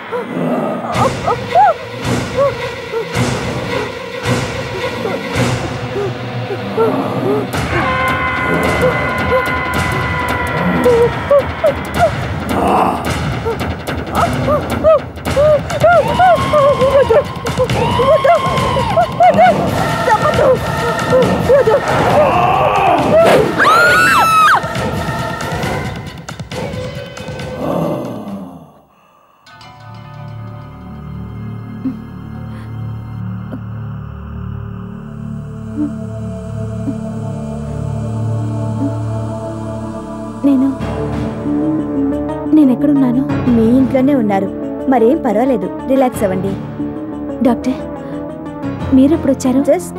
నేను నేను ఎక్కడున్నాను మీ ఇంట్లోనే ఉన్నారు మరేం పర్వాలేదు రిలాక్స్ అవ్వండి డాక్టర్ మీరెప్పుడు వచ్చారు జస్ట్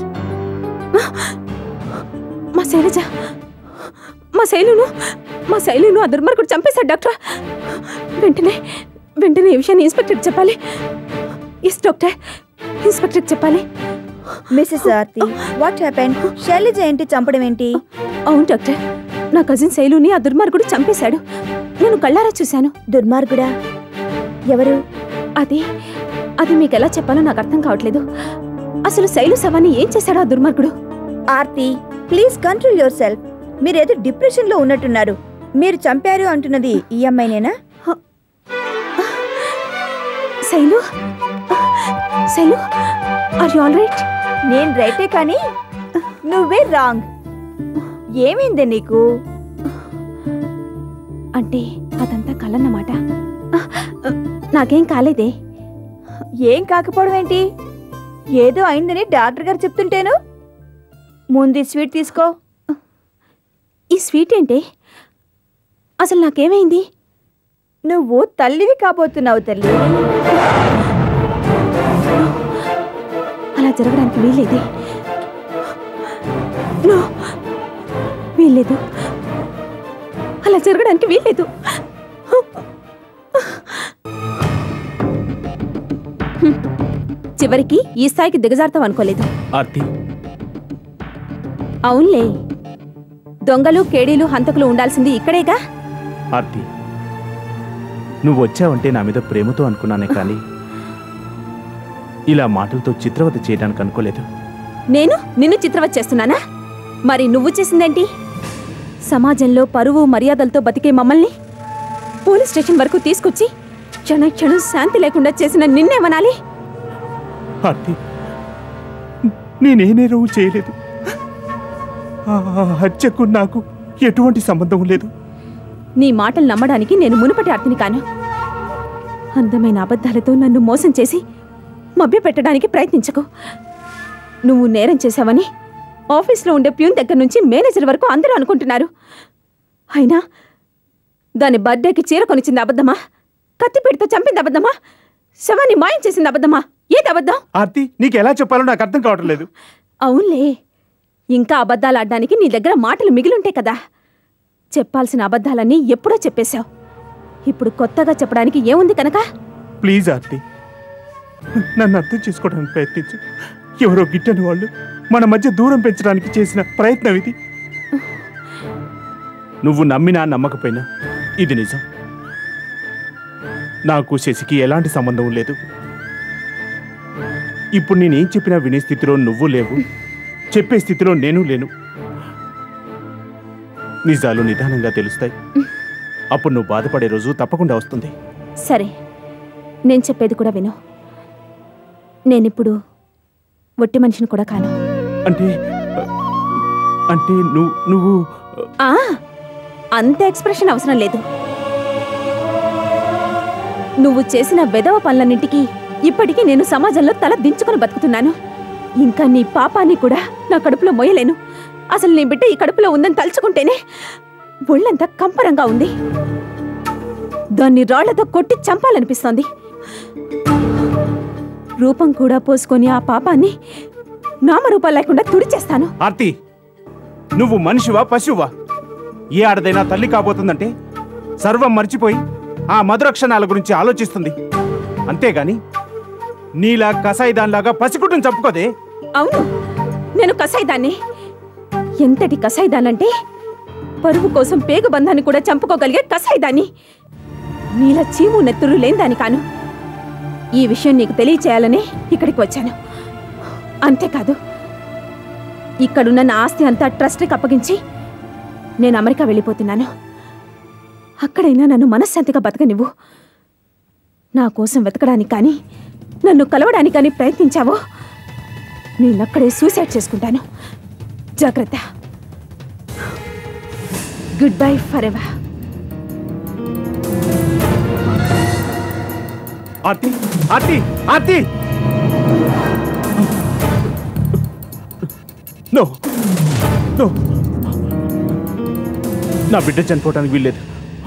మా శైలజ మా శైలును మా శైలును ఆ దుర్మార్గుడు చంపేశాడు డాక్టర్ వెంటనే వెంటనే ఈ విషయాన్ని ఇన్స్పెక్టర్కి చెప్పాలి ఎస్ డాక్టర్ ఇన్స్పెక్టర్కి చెప్పాలి Mrs Aarti what happen Shailaja ఏంటి చంపడం ఏంటి అవును డాక్టర్ నా కజిన్ శైలుని ఆ దుర్మార్గుడు చంపేశాడు నేను కళ్ళారా చూశాను దుర్మార్గుడా ఎవరు అది అది మీకు ఎలా చెప్పాలో నాకు అర్థం కావట్లేదు అసలు శైలు శవాన్ని ఏం చేశాడు ఆ దుర్మార్గుడు Aarti please control yourself మీరేదో డిప్రెషన్ లో ఉన్నట్టున్నారు మీరు చంపారు అంటున్నది ఈ అమ్మాయినేనా Shailu Shailu are you all right నేను రైటే కానీ నువ్వే రాంగ్ ఏమైంది నీకు అంటే అదంతా కలన్నమాట నాకేం కాలేదే ఏం కాకపోవడం ఏంటి ఏదో అయిందని డాక్టర్ గారు చెప్తుంటేను ముందు ఈ స్వీట్ తీసుకో ఈ స్వీట్ ఏంటి అసలు నాకేమైంది నువ్వు తల్లివి కాబోతున్నావు తల్లి అలా జరగడానికి వీల్లేదే నో వీల్లేదు అలా జరగడానికి వీల్లేదు హ్మ్. చివరికి ఈ స్థాయికి దిగజారుతాం అనుకోలేదు ఆర్తి అవునులే దొంగలు కేడీలు హంతకులు ఉండాల్సింది ఇక్కడేగా ఆర్తి నువ్వు వచ్చావంటే నా మీద ప్రేమతో అనుకున్నానే కానీ ఇలా మాటలతో చిత్రవత చేయడానికి అనుకోలేదు నేను నిన్ను చిత్రవత చేస్తున్నానా మరి నువ్వు చేసిందేంటి సమాజంలో పరువు మర్యాదలతో బతికే మమ్మల్ని పోలీస్ స్టేషన్ వరకు తీసుకొచ్చి క్షణ క్షణం శాంతి లేకుండా చేసిన నిన్నేమనాలి ఆర్తి నేనే నేరవు చేయలేదు ఆ హత్యకు నాకు ఎటువంటి సంబంధం లేదు నీ మాటలు నమ్మడానికి నేను మునుపటి అర్థని కాను అందమైన అబద్ధాలతో నన్ను మోసం చేసి మభ్య పెట్టడానికి ప్రయత్నించకు నువ్వు నేరం చేశావని ఆఫీస్లో ఉండే ప్యూన్ దగ్గర నుంచి మేనేజర్ వరకు అందరూ అనుకుంటున్నారు అయినా దాని బర్త్డేకి చీర కొనిచ్చింది అబద్ధమా కత్తిపీడితో చంపింది అబద్ధమా శవాన్ని మాయం చేసింది అబద్ధమా ఏది అబద్ధం ఆర్తి నీకు ఎలా చెప్పాలో నాకు అర్థం కావటం లేదు అవునులే ఇంకా అబద్ధాలు ఆడడానికి నీ దగ్గర మాటలు మిగిలుంటే కదా చెప్పాల్సిన అబద్ధాలన్నీ ఎప్పుడో చెప్పేశావు ఇప్పుడు కొత్తగా చెప్పడానికి ఏముంది కనుక ప్లీజ్ ఆర్తి నన్ను అర్థం చేసుకోవడానికి ప్రయత్నించు ఎవరో గిట్టని వాళ్ళు మన మధ్య దూరం పెంచడానికి చేసిన ప్రయత్నం ఇది నువ్వు నమ్మినా నమ్మకపోయినా ఇది నిజం నాకు శశికి ఎలాంటి సంబంధం లేదు ఇప్పుడు నేనేం చెప్పినా వినే స్థితిలో నువ్వు లేవు చెప్పే స్థితిలో నేను లేను నిజాలు నిదానంగా తెలుస్తాయి అప్పుడు నువ్వు బాధపడే రోజు తప్పకుండా వస్తుంది సరే నేను చెప్పేది కూడా విను నేనిప్పుడు ఒట్టి మనిషిని కూడా కాను అంటే అంటే నువ్వు నువ్వు ఆ అంత ఎక్స్ప్రెషన్ అవసరం లేదు నువ్వు చేసిన వెధవ పనులన్నింటికి ఇప్పటికీ నేను సమాజంలో తల దించుకొని బతుకుతున్నాను ఇంకా నీ పాపాన్ని కూడా నా కడుపులో మోయలేను అసలు నీ బిడ్డ ఈ కడుపులో ఉందని తలుచుకుంటేనే ఒళ్ళంతా కంపరంగా ఉంది దాన్ని రాళ్లతో కొట్టి చంపాలనిపిస్తోంది రూపం కూడా పోసుకొని ఆ పాపాన్ని నామరూపాలు లేకుండా తుడిచేస్తాను ఆర్తి నువ్వు మనిషివా పశువా ఏ ఆడదైనా తల్లి కాబోతుందంటే సర్వం మర్చిపోయి ఆ మధుర క్షణాల గురించి ఆలోచిస్తుంది అంతేగాని నీలా కసాయిదాన్లాగా పసికుట్టును చంపుకోదే అవును నేను కసాయిదాన్ని ఎంతటి కసాయిదానంటే పరువు కోసం పేగు బంధాన్ని కూడా చంపుకోగలిగే కసాయిదాన్ని నీల చీము నెత్తురు లేని కాను ఈ విషయం నీకు తెలియచేయాలని ఇక్కడికి వచ్చాను అంతేకాదు ఇక్కడున్న నా ఆస్తి అంతా ట్రస్ట్కి అప్పగించి నేను అమెరికా వెళ్ళిపోతున్నాను అక్కడైనా నన్ను మనశ్శాంతిగా బతకనివ్వు నా కోసం వెతకడానికి కానీ నన్ను కలవడానికి కానీ ప్రయత్నించావో నేనక్కడే సూసైడ్ చేసుకుంటాను జాగ్రత్త goodbye forever Aarti Aarti Aarti no no నా బిడ్డ చనిపోవడానికి వీల్లేదు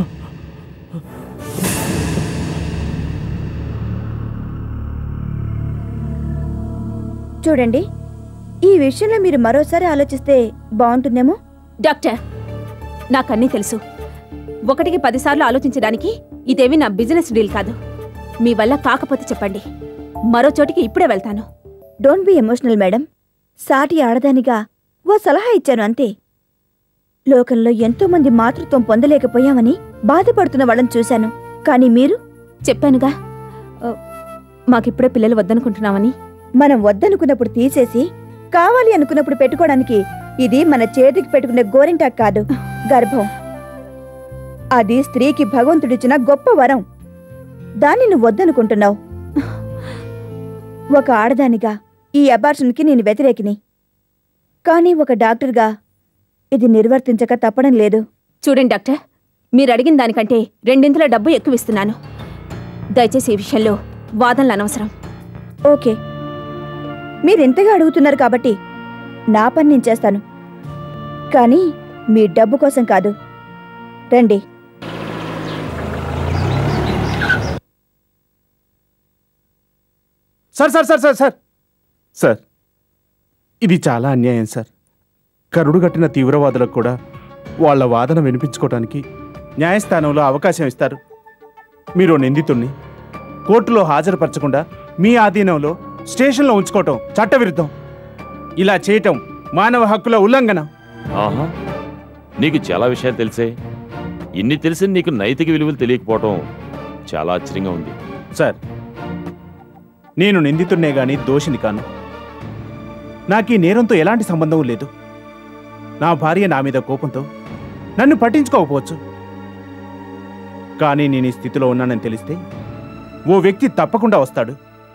చూడండి ఈ విషయంలో మీరు మరోసారి ఆలోచిస్తే బాగుంటుందేమో డాక్టర్ నాకన్నీ తెలుసు ఒకటికి పదిసార్లు ఆలోచించడానికి ఇదేమి నా బిజినెస్ డీల్ కాదు మీ వల్ల కాకపోతే చెప్పండి మరో చోటికి ఇప్పుడే వెళ్తాను డోంట్ బి ఎమోషనల్ మేడం సాటి ఆడదానిగా ఓ సలహా ఇచ్చాను అంతే లోకంలో ఎంతో మంది మాతృత్వం పొందలేకపోయామని బాధపడుతున్న వాళ్ళని చూశాను కానీ మీరు చెప్పానుగా ఆ, మాకిప్పుడే పిల్లలు వద్దనుకుంటున్నామని మనం వద్దనుకున్నప్పుడు తీసేసి కావాలి అనుకున్నప్పుడు పెట్టుకోవడానికి ఇది మన చేతికి పెట్టుకునే గోరింటాక్ కాదు గర్భం అది స్త్రీకి భగవంతుడిచ్చిన గొప్ప వరం దాన్ని నువ్వు వద్దనుకుంటున్నావు ఒక ఆడదానిగా ఈ అబార్షన్కి నేను వ్యతిరేకిని కానీ ఒక డాక్టర్గా ఇది నిర్వర్తించక తప్పడం లేదు చూడండి డాక్టర్ మీరు అడిగిన దానికంటే రెండింతల డబ్బు ఎక్కువ ఇస్తున్నాను దయచేసి ఈ విషయంలో వాదనలు అనవసరం ఓకే మీరింతగా అడుగుతున్నారు కాబట్టి నా పని నేను చేస్తాను కానీ మీ డబ్బు కోసం కాదు రండి sir sir sir sir sir sir ఇది చాలా అన్యాయం సార్ కరుడు కట్టిన తీవ్రవాదులకు కూడా వాళ్ళ వాదన వినిపించుకోవడానికి న్యాయస్థానంలో అవకాశం ఇస్తారు మీరు నిందితుణ్ణి కోర్టులో హాజరుపరచకుండా మీ ఆధీనంలో స్టేషన్లో ఉంచుకోవటం చట్టవిరుద్ధం ఇలా చేయటం మానవ హక్కుల ఉల్లంఘన ఆహా నీకు చాలా విషయాలు తెలిసే ఇన్ని తెలిసి నీకు నైతిక విలువలు తెలియకపోవటం చాలా ఆశ్చర్యంగా ఉంది సార్ నేను నిందితున్నే గాని దోషిని కాను నాకు ఈ నేరంతో ఎలాంటి సంబంధం లేదు నా భార్య నా మీద కోపంతో నన్ను పట్టించుకోకపోవచ్చు కానీ నేను ఈ స్థితిలో ఉన్నానని తెలిస్తే ఓ వ్యక్తి తప్పకుండా వస్తాడు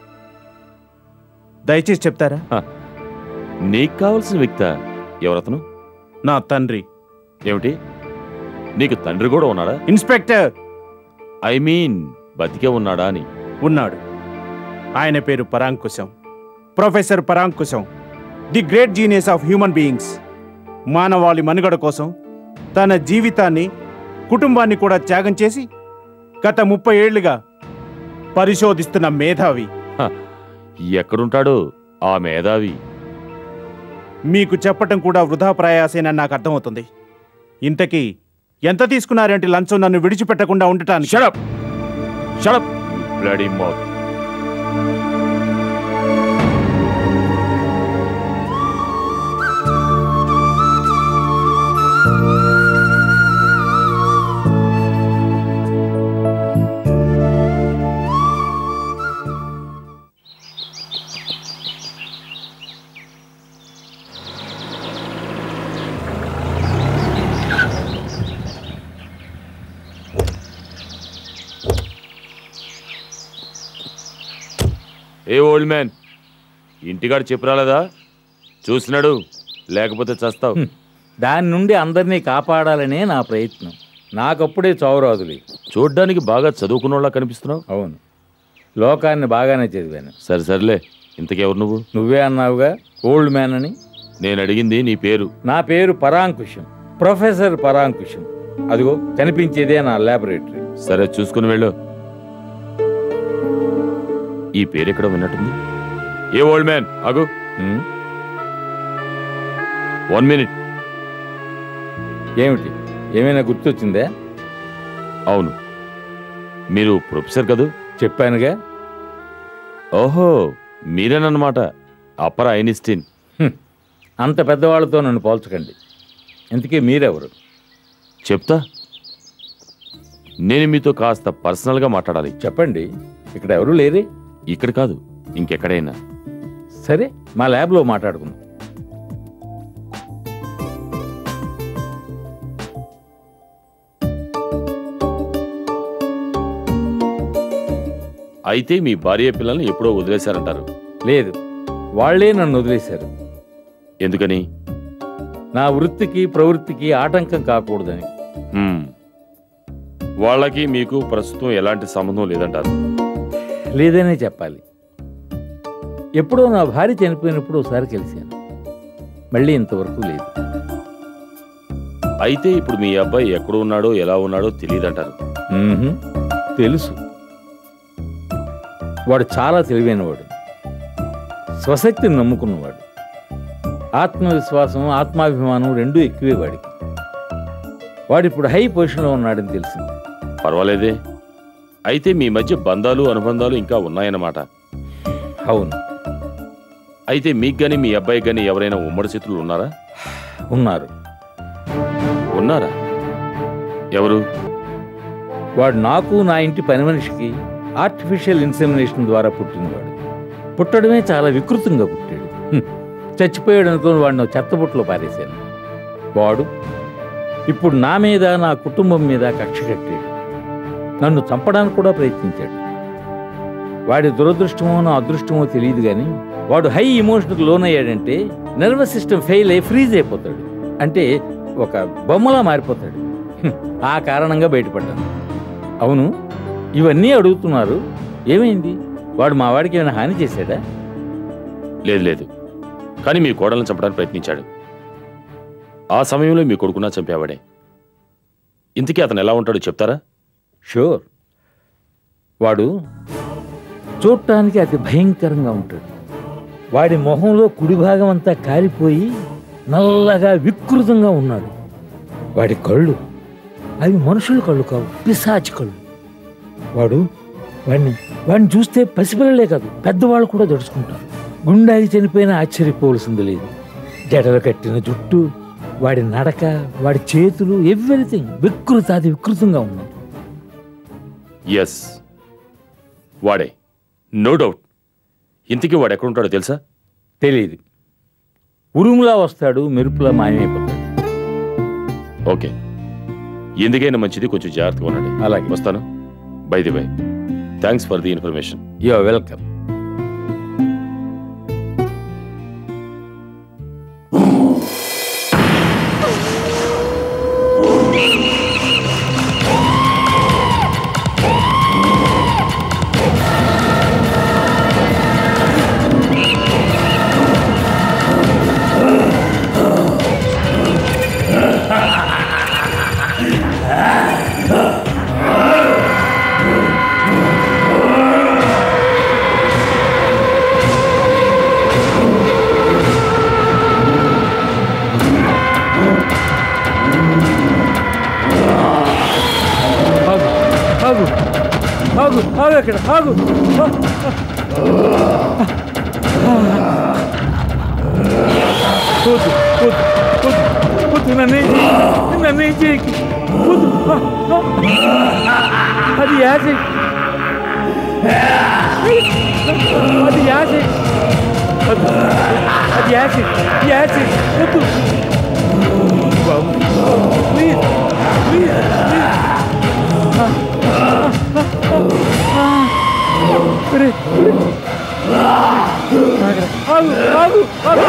దయచేసి చెప్తారా హ, నీకు కావలసిన వ్యక్త ఎవరతను నా తండ్రి ఏమిటి నీకు తండ్రి కూడా ఉన్నాడా ఇన్స్పెక్టర్ ఐ మీన్ బతికే ఉన్నాడా అని ఉన్నాడు ఆయన పేరు Paramkusham professor Paramkusham the great genius of human beings మానవాళి మనుగడ కోసం తన జీవితాన్ని కుటుంబాన్ని కూడా త్యాగం చేసి గత ముప్పై ఏళ్లుగా పరిశోధిస్తున్న మేధావి హ, ఎక్కడుంటాడు ఆ మేధావి మీకు చెప్పటం కూడా వృధా ప్రయాసేనని నాకు అర్థమవుతుంది ఇంతకీ ఎంత తీసుకున్నారంటే లంచం నన్ను విడిచిపెట్టకుండా ఉండటానికి shut up shut up bloody mouth a old man ఇంటికాడు చెప్పు రాలేదా చూసినాడు లేకపోతే చస్తావు దాని నుండి అందరినీ కాపాడాలనే నా ప్రయత్నం నాకప్పుడే చౌరాదులే చూడ్డానికి బాగా చదువుకున్నోళ్ళ కనిపిస్తున్నావు అవును లోకాన్ని బాగానే చదివాను సరే సర్లే ఇంతకెవరు నువ్వు నువ్వే అన్నావుగా ఓల్డ్ మ్యాన్ అని నేను అడిగింది నీ పేరు నా పేరు పరాంకుశం ప్రొఫెసర్ పరాంకుశం అదిగో కనిపించేదే నా ల్యాబొరేటరీ సరే చూసుకుని వెళ్ళు ఈ పేరు ఎక్కడో విన్నట్టుంది ఏ ఓల్డ్ మ్యాన్ ఆగు వన్ మినిట్ ఏమిటి ఏమైనా గుర్తొచ్చిందా అవును మీరు ప్రొఫెసర్ కదూ చెప్పానుగా ఓహో మీరేనన్నమాట అప్పర్ ఐనిస్టీన్ హ్మ్. అంత పెద్దవాళ్ళతో నన్ను పోల్చకండి ఇంతకీ మీరెవరు చెప్తా నేను మీతో కాస్త పర్సనల్గా మాట్లాడాలి చెప్పండి ఇక్కడ ఎవరు లేరే ఇక్కడ కాదు ఇంకెక్కడైనా సరే మా ల్యాబ్లో మాట్లాడుకుందాం అయితే మీ భార్య పిల్లల్ని ఎప్పుడో వదిలేశారంటారు లేదు వాళ్లే నన్ను వదిలేశారు ఎందుకని నా వృత్తికి ప్రవృత్తికి ఆటంకం కాకూడదని హ్మ్. వాళ్ళకి మీకు ప్రస్తుతం ఎలాంటి సంబంధం లేదంటారు లేదనే చెప్పాలి ఎప్పుడో నా భార్య చనిపోయినప్పుడు ఒకసారి కలిశాను మళ్ళీ ఇంతవరకు లేదు అయితే ఇప్పుడు మీ అబ్బాయి ఎక్కడ ఉన్నాడో ఎలా ఉన్నాడో తెలియదంటారు మ్మ్హ్మ్. తెలుసు వాడు చాలా తెలివైనవాడు స్వశక్తిని నమ్ముకున్నవాడు ఆత్మవిశ్వాసం ఆత్మాభిమానం రెండూ ఎక్కువే వాడికి వాడు ఇప్పుడు హై పొజిషన్లో ఉన్నాడని తెలిసింది పర్వాలేదే అయితే మీ మధ్య బంధాలు అనుబంధాలు ఇంకా ఉన్నాయన్నమాట అవును అయితే మీకు గాని మీ అబ్బాయికి గాని ఎవరైనా ఉమ్మడి చేతులు ఉన్నారా ఉన్నారు ఉన్నారా ఎవరు వాడు నాకు నా ఇంటి పని మనిషికి ఆర్టిఫిషియల్ ఇన్సెమినేషన్ ద్వారా పుట్టినవాడు పుట్టడమే చాలా వికృతంగా పుట్టాడు హ్మ్. చచ్చిపోయాడు అనుకుని వాడిని చెత్తబుట్టలో పారేశాను వాడు ఇప్పుడు నా మీద నా కుటుంబం మీద కక్ష కట్టాడు నన్ను చంపడానికి కూడా ప్రయత్నించాడు వాడి దురదృష్టమో నా అదృష్టమో తెలియదు కానీ వాడు హై ఇమోషన్కి లోనయ్యాడంటే నర్వస్ సిస్టమ్ ఫెయిల్ అయ్యి ఫ్రీజ్ అయిపోతాడు అంటే ఒక బొమ్మలా మారిపోతాడు హ్మ్. ఆ కారణంగా బయటపడ్డాను అవును ఇవన్నీ అడుగుతున్నారు ఏమైంది వాడు మా వాడికి ఏమైనా హాని చేశాడా లేదు లేదు కానీ మీ కోడలను చంపడానికి ప్రయత్నించాడు ఆ సమయంలో మీ కొడుకున్నా చంపేవాడే ఇంతకీ అతను ఎలా ఉంటాడో చెప్తారా షూర్ వాడు చూడటానికి అతి భయంకరంగా ఉంటాడు వాడి మొహంలో కుడి భాగం అంతా కాలిపోయి నల్లగా వికృతంగా ఉన్నాడు వాడి కళ్ళు అవి మనుషుల కళ్ళు కావు పిశాచి కళ్ళు వాడు వాడిని వాడిని చూస్తే పసిపిల్లలే కాదు పెద్దవాళ్ళు కూడా దడుచుకుంటారు గుండాగి చనిపోయినా ఆశ్చర్యపోవలసింది లేదు జడలు కట్టిన జుట్టు వాడి నడక వాడి చేతులు ఎవ్రీథింగ్ వికృతాది వికృతంగా ఉన్నాయి ఎస్ వాడే నో డౌట్ ఇంతకీ వాడు ఎక్కడుంటాడో తెలుసా తెలియదు ఉరుములా వస్తాడు మెరుపులా మాయమైపోతాడు ఓకే ఎందుకైనా మంచిది కొంచెం జాగ్రత్తగా ఉండండి అలాగే వస్తాను by the by thanks for the information you are welcome ఆగు ఆగు ఆగు ఆగు అక్కడ ఆగు కూతు కూతు కూతు కూతు నన్ను ఏం చేయకు. నన్ను ఏం చేయకు కూతు అది యాసిడ్ అది యాసిడ్ అది అది యాసిడ్ యాసిడ్ వద్దు బాబు ప్లీజ్ ప్లీజ్ ప్లీజ్ ఒరే, ఒరే. ఆగు ఆగు ఆగు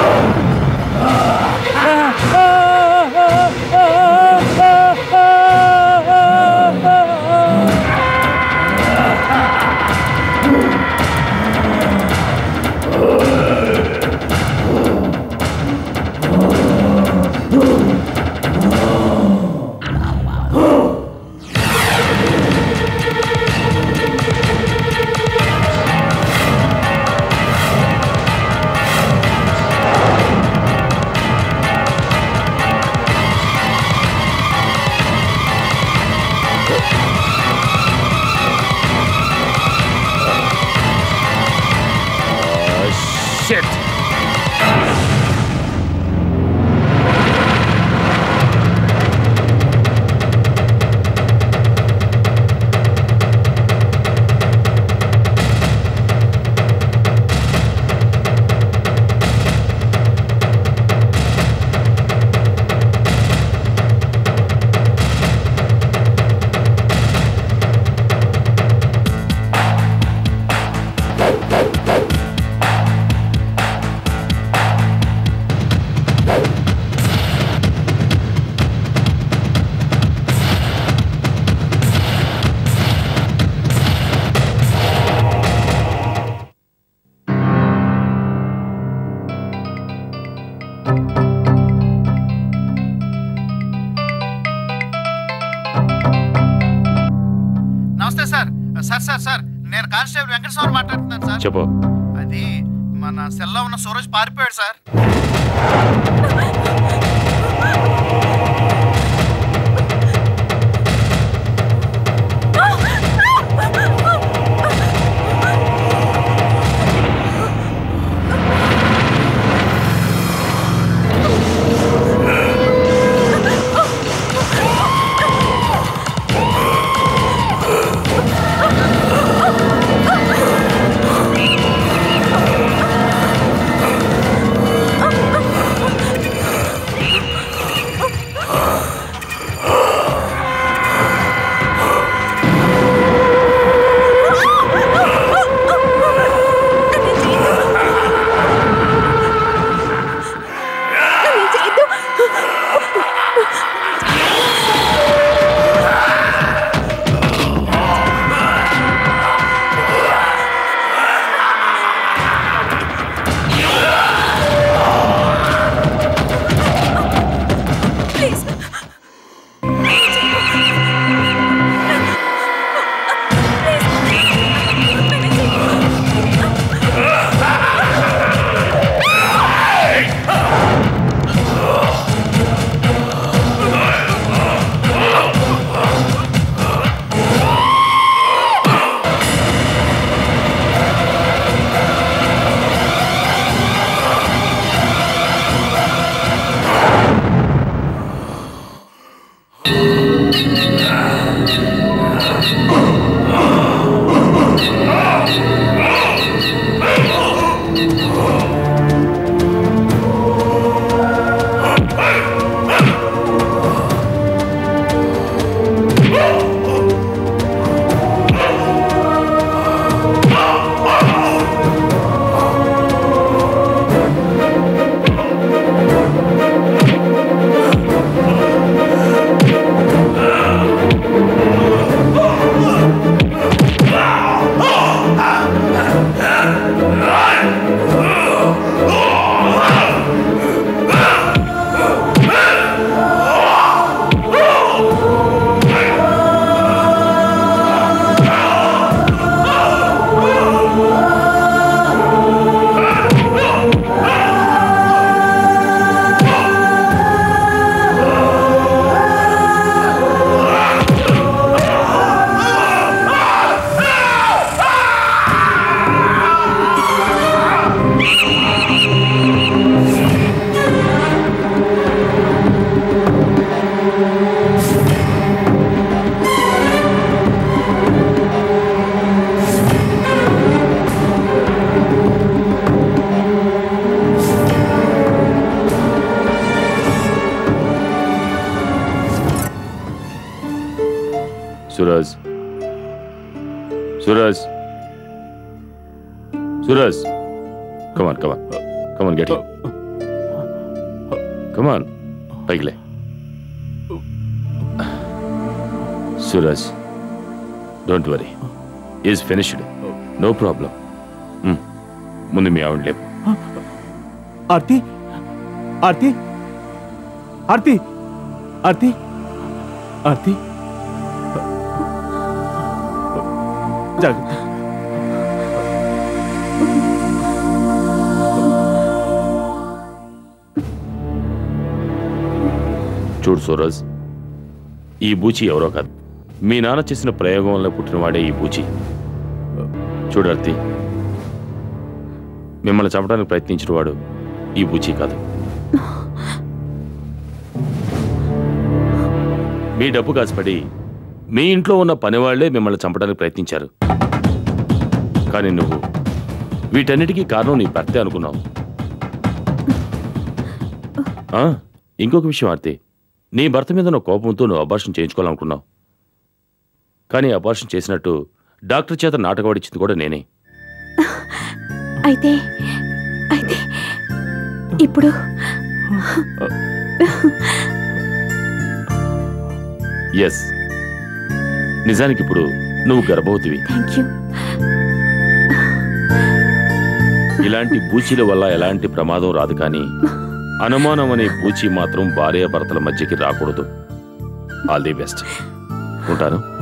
సార్ సార్ సార్ నేను కానిస్టేబుల్ వెంకటస్వామి మాట్లాడుతున్నాను సార్ చెప్పు అది మన సెల్లో ఉన్న సూరజ్ పారిపోయాడు sir Suraj. Suraj. Suraj. Come on, come on. Come on, get here. Come on. పైకి లే Suraj don't worry is finished no problem ముందు మీ ఆవిడ లేపు ఆర్తి ఆర్తి ఆర్తి ఆర్తి ఆర్తి జాగ్రత్త చూడు సూరజ్ ఈ బూచి ఎవరో కాదు మీ నాన్న చేసిన ప్రయోగం వల్ల పుట్టినవాడే ఈ బూచి చూడు అర్తి మిమ్మల్ని చంపడానికి ప్రయత్నించిన వాడు ఈ బూచి కాదు మీ డబ్బు కాసిపడి మీ ఇంట్లో ఉన్న పనివాళ్లే మిమ్మల్ని చంపడానికి ప్రయత్నించారు కానీ నువ్వు వీటన్నిటికీ కారణం నీ భర్తే అనుకున్నావు ఆ, ఇంకొక విషయం ఆర్తి నీ భర్త మీద నువ్వు కోపంతో నువ్వు అబార్షన్ చేయించుకోవాలనుకున్నావు కానీ అబార్షన్ చేసినట్టు డాక్టర్ చేత నాటకవాడిచ్చింది కూడా నేనే అయితే అయితే ఇప్పుడు ఎస్ నిజానికి ఇప్పుడు నువ్వు గర్భవతివి థ్యాంక్ యూ ఇలాంటి బూచీల వల్ల ఎలాంటి ప్రమాదం రాదు కానీ అనుమానం అనే బూచి మాత్రం భార్యాభర్తల మధ్యకి రాకూడదు ఆల్ ది బెస్ట్ ఉంటాను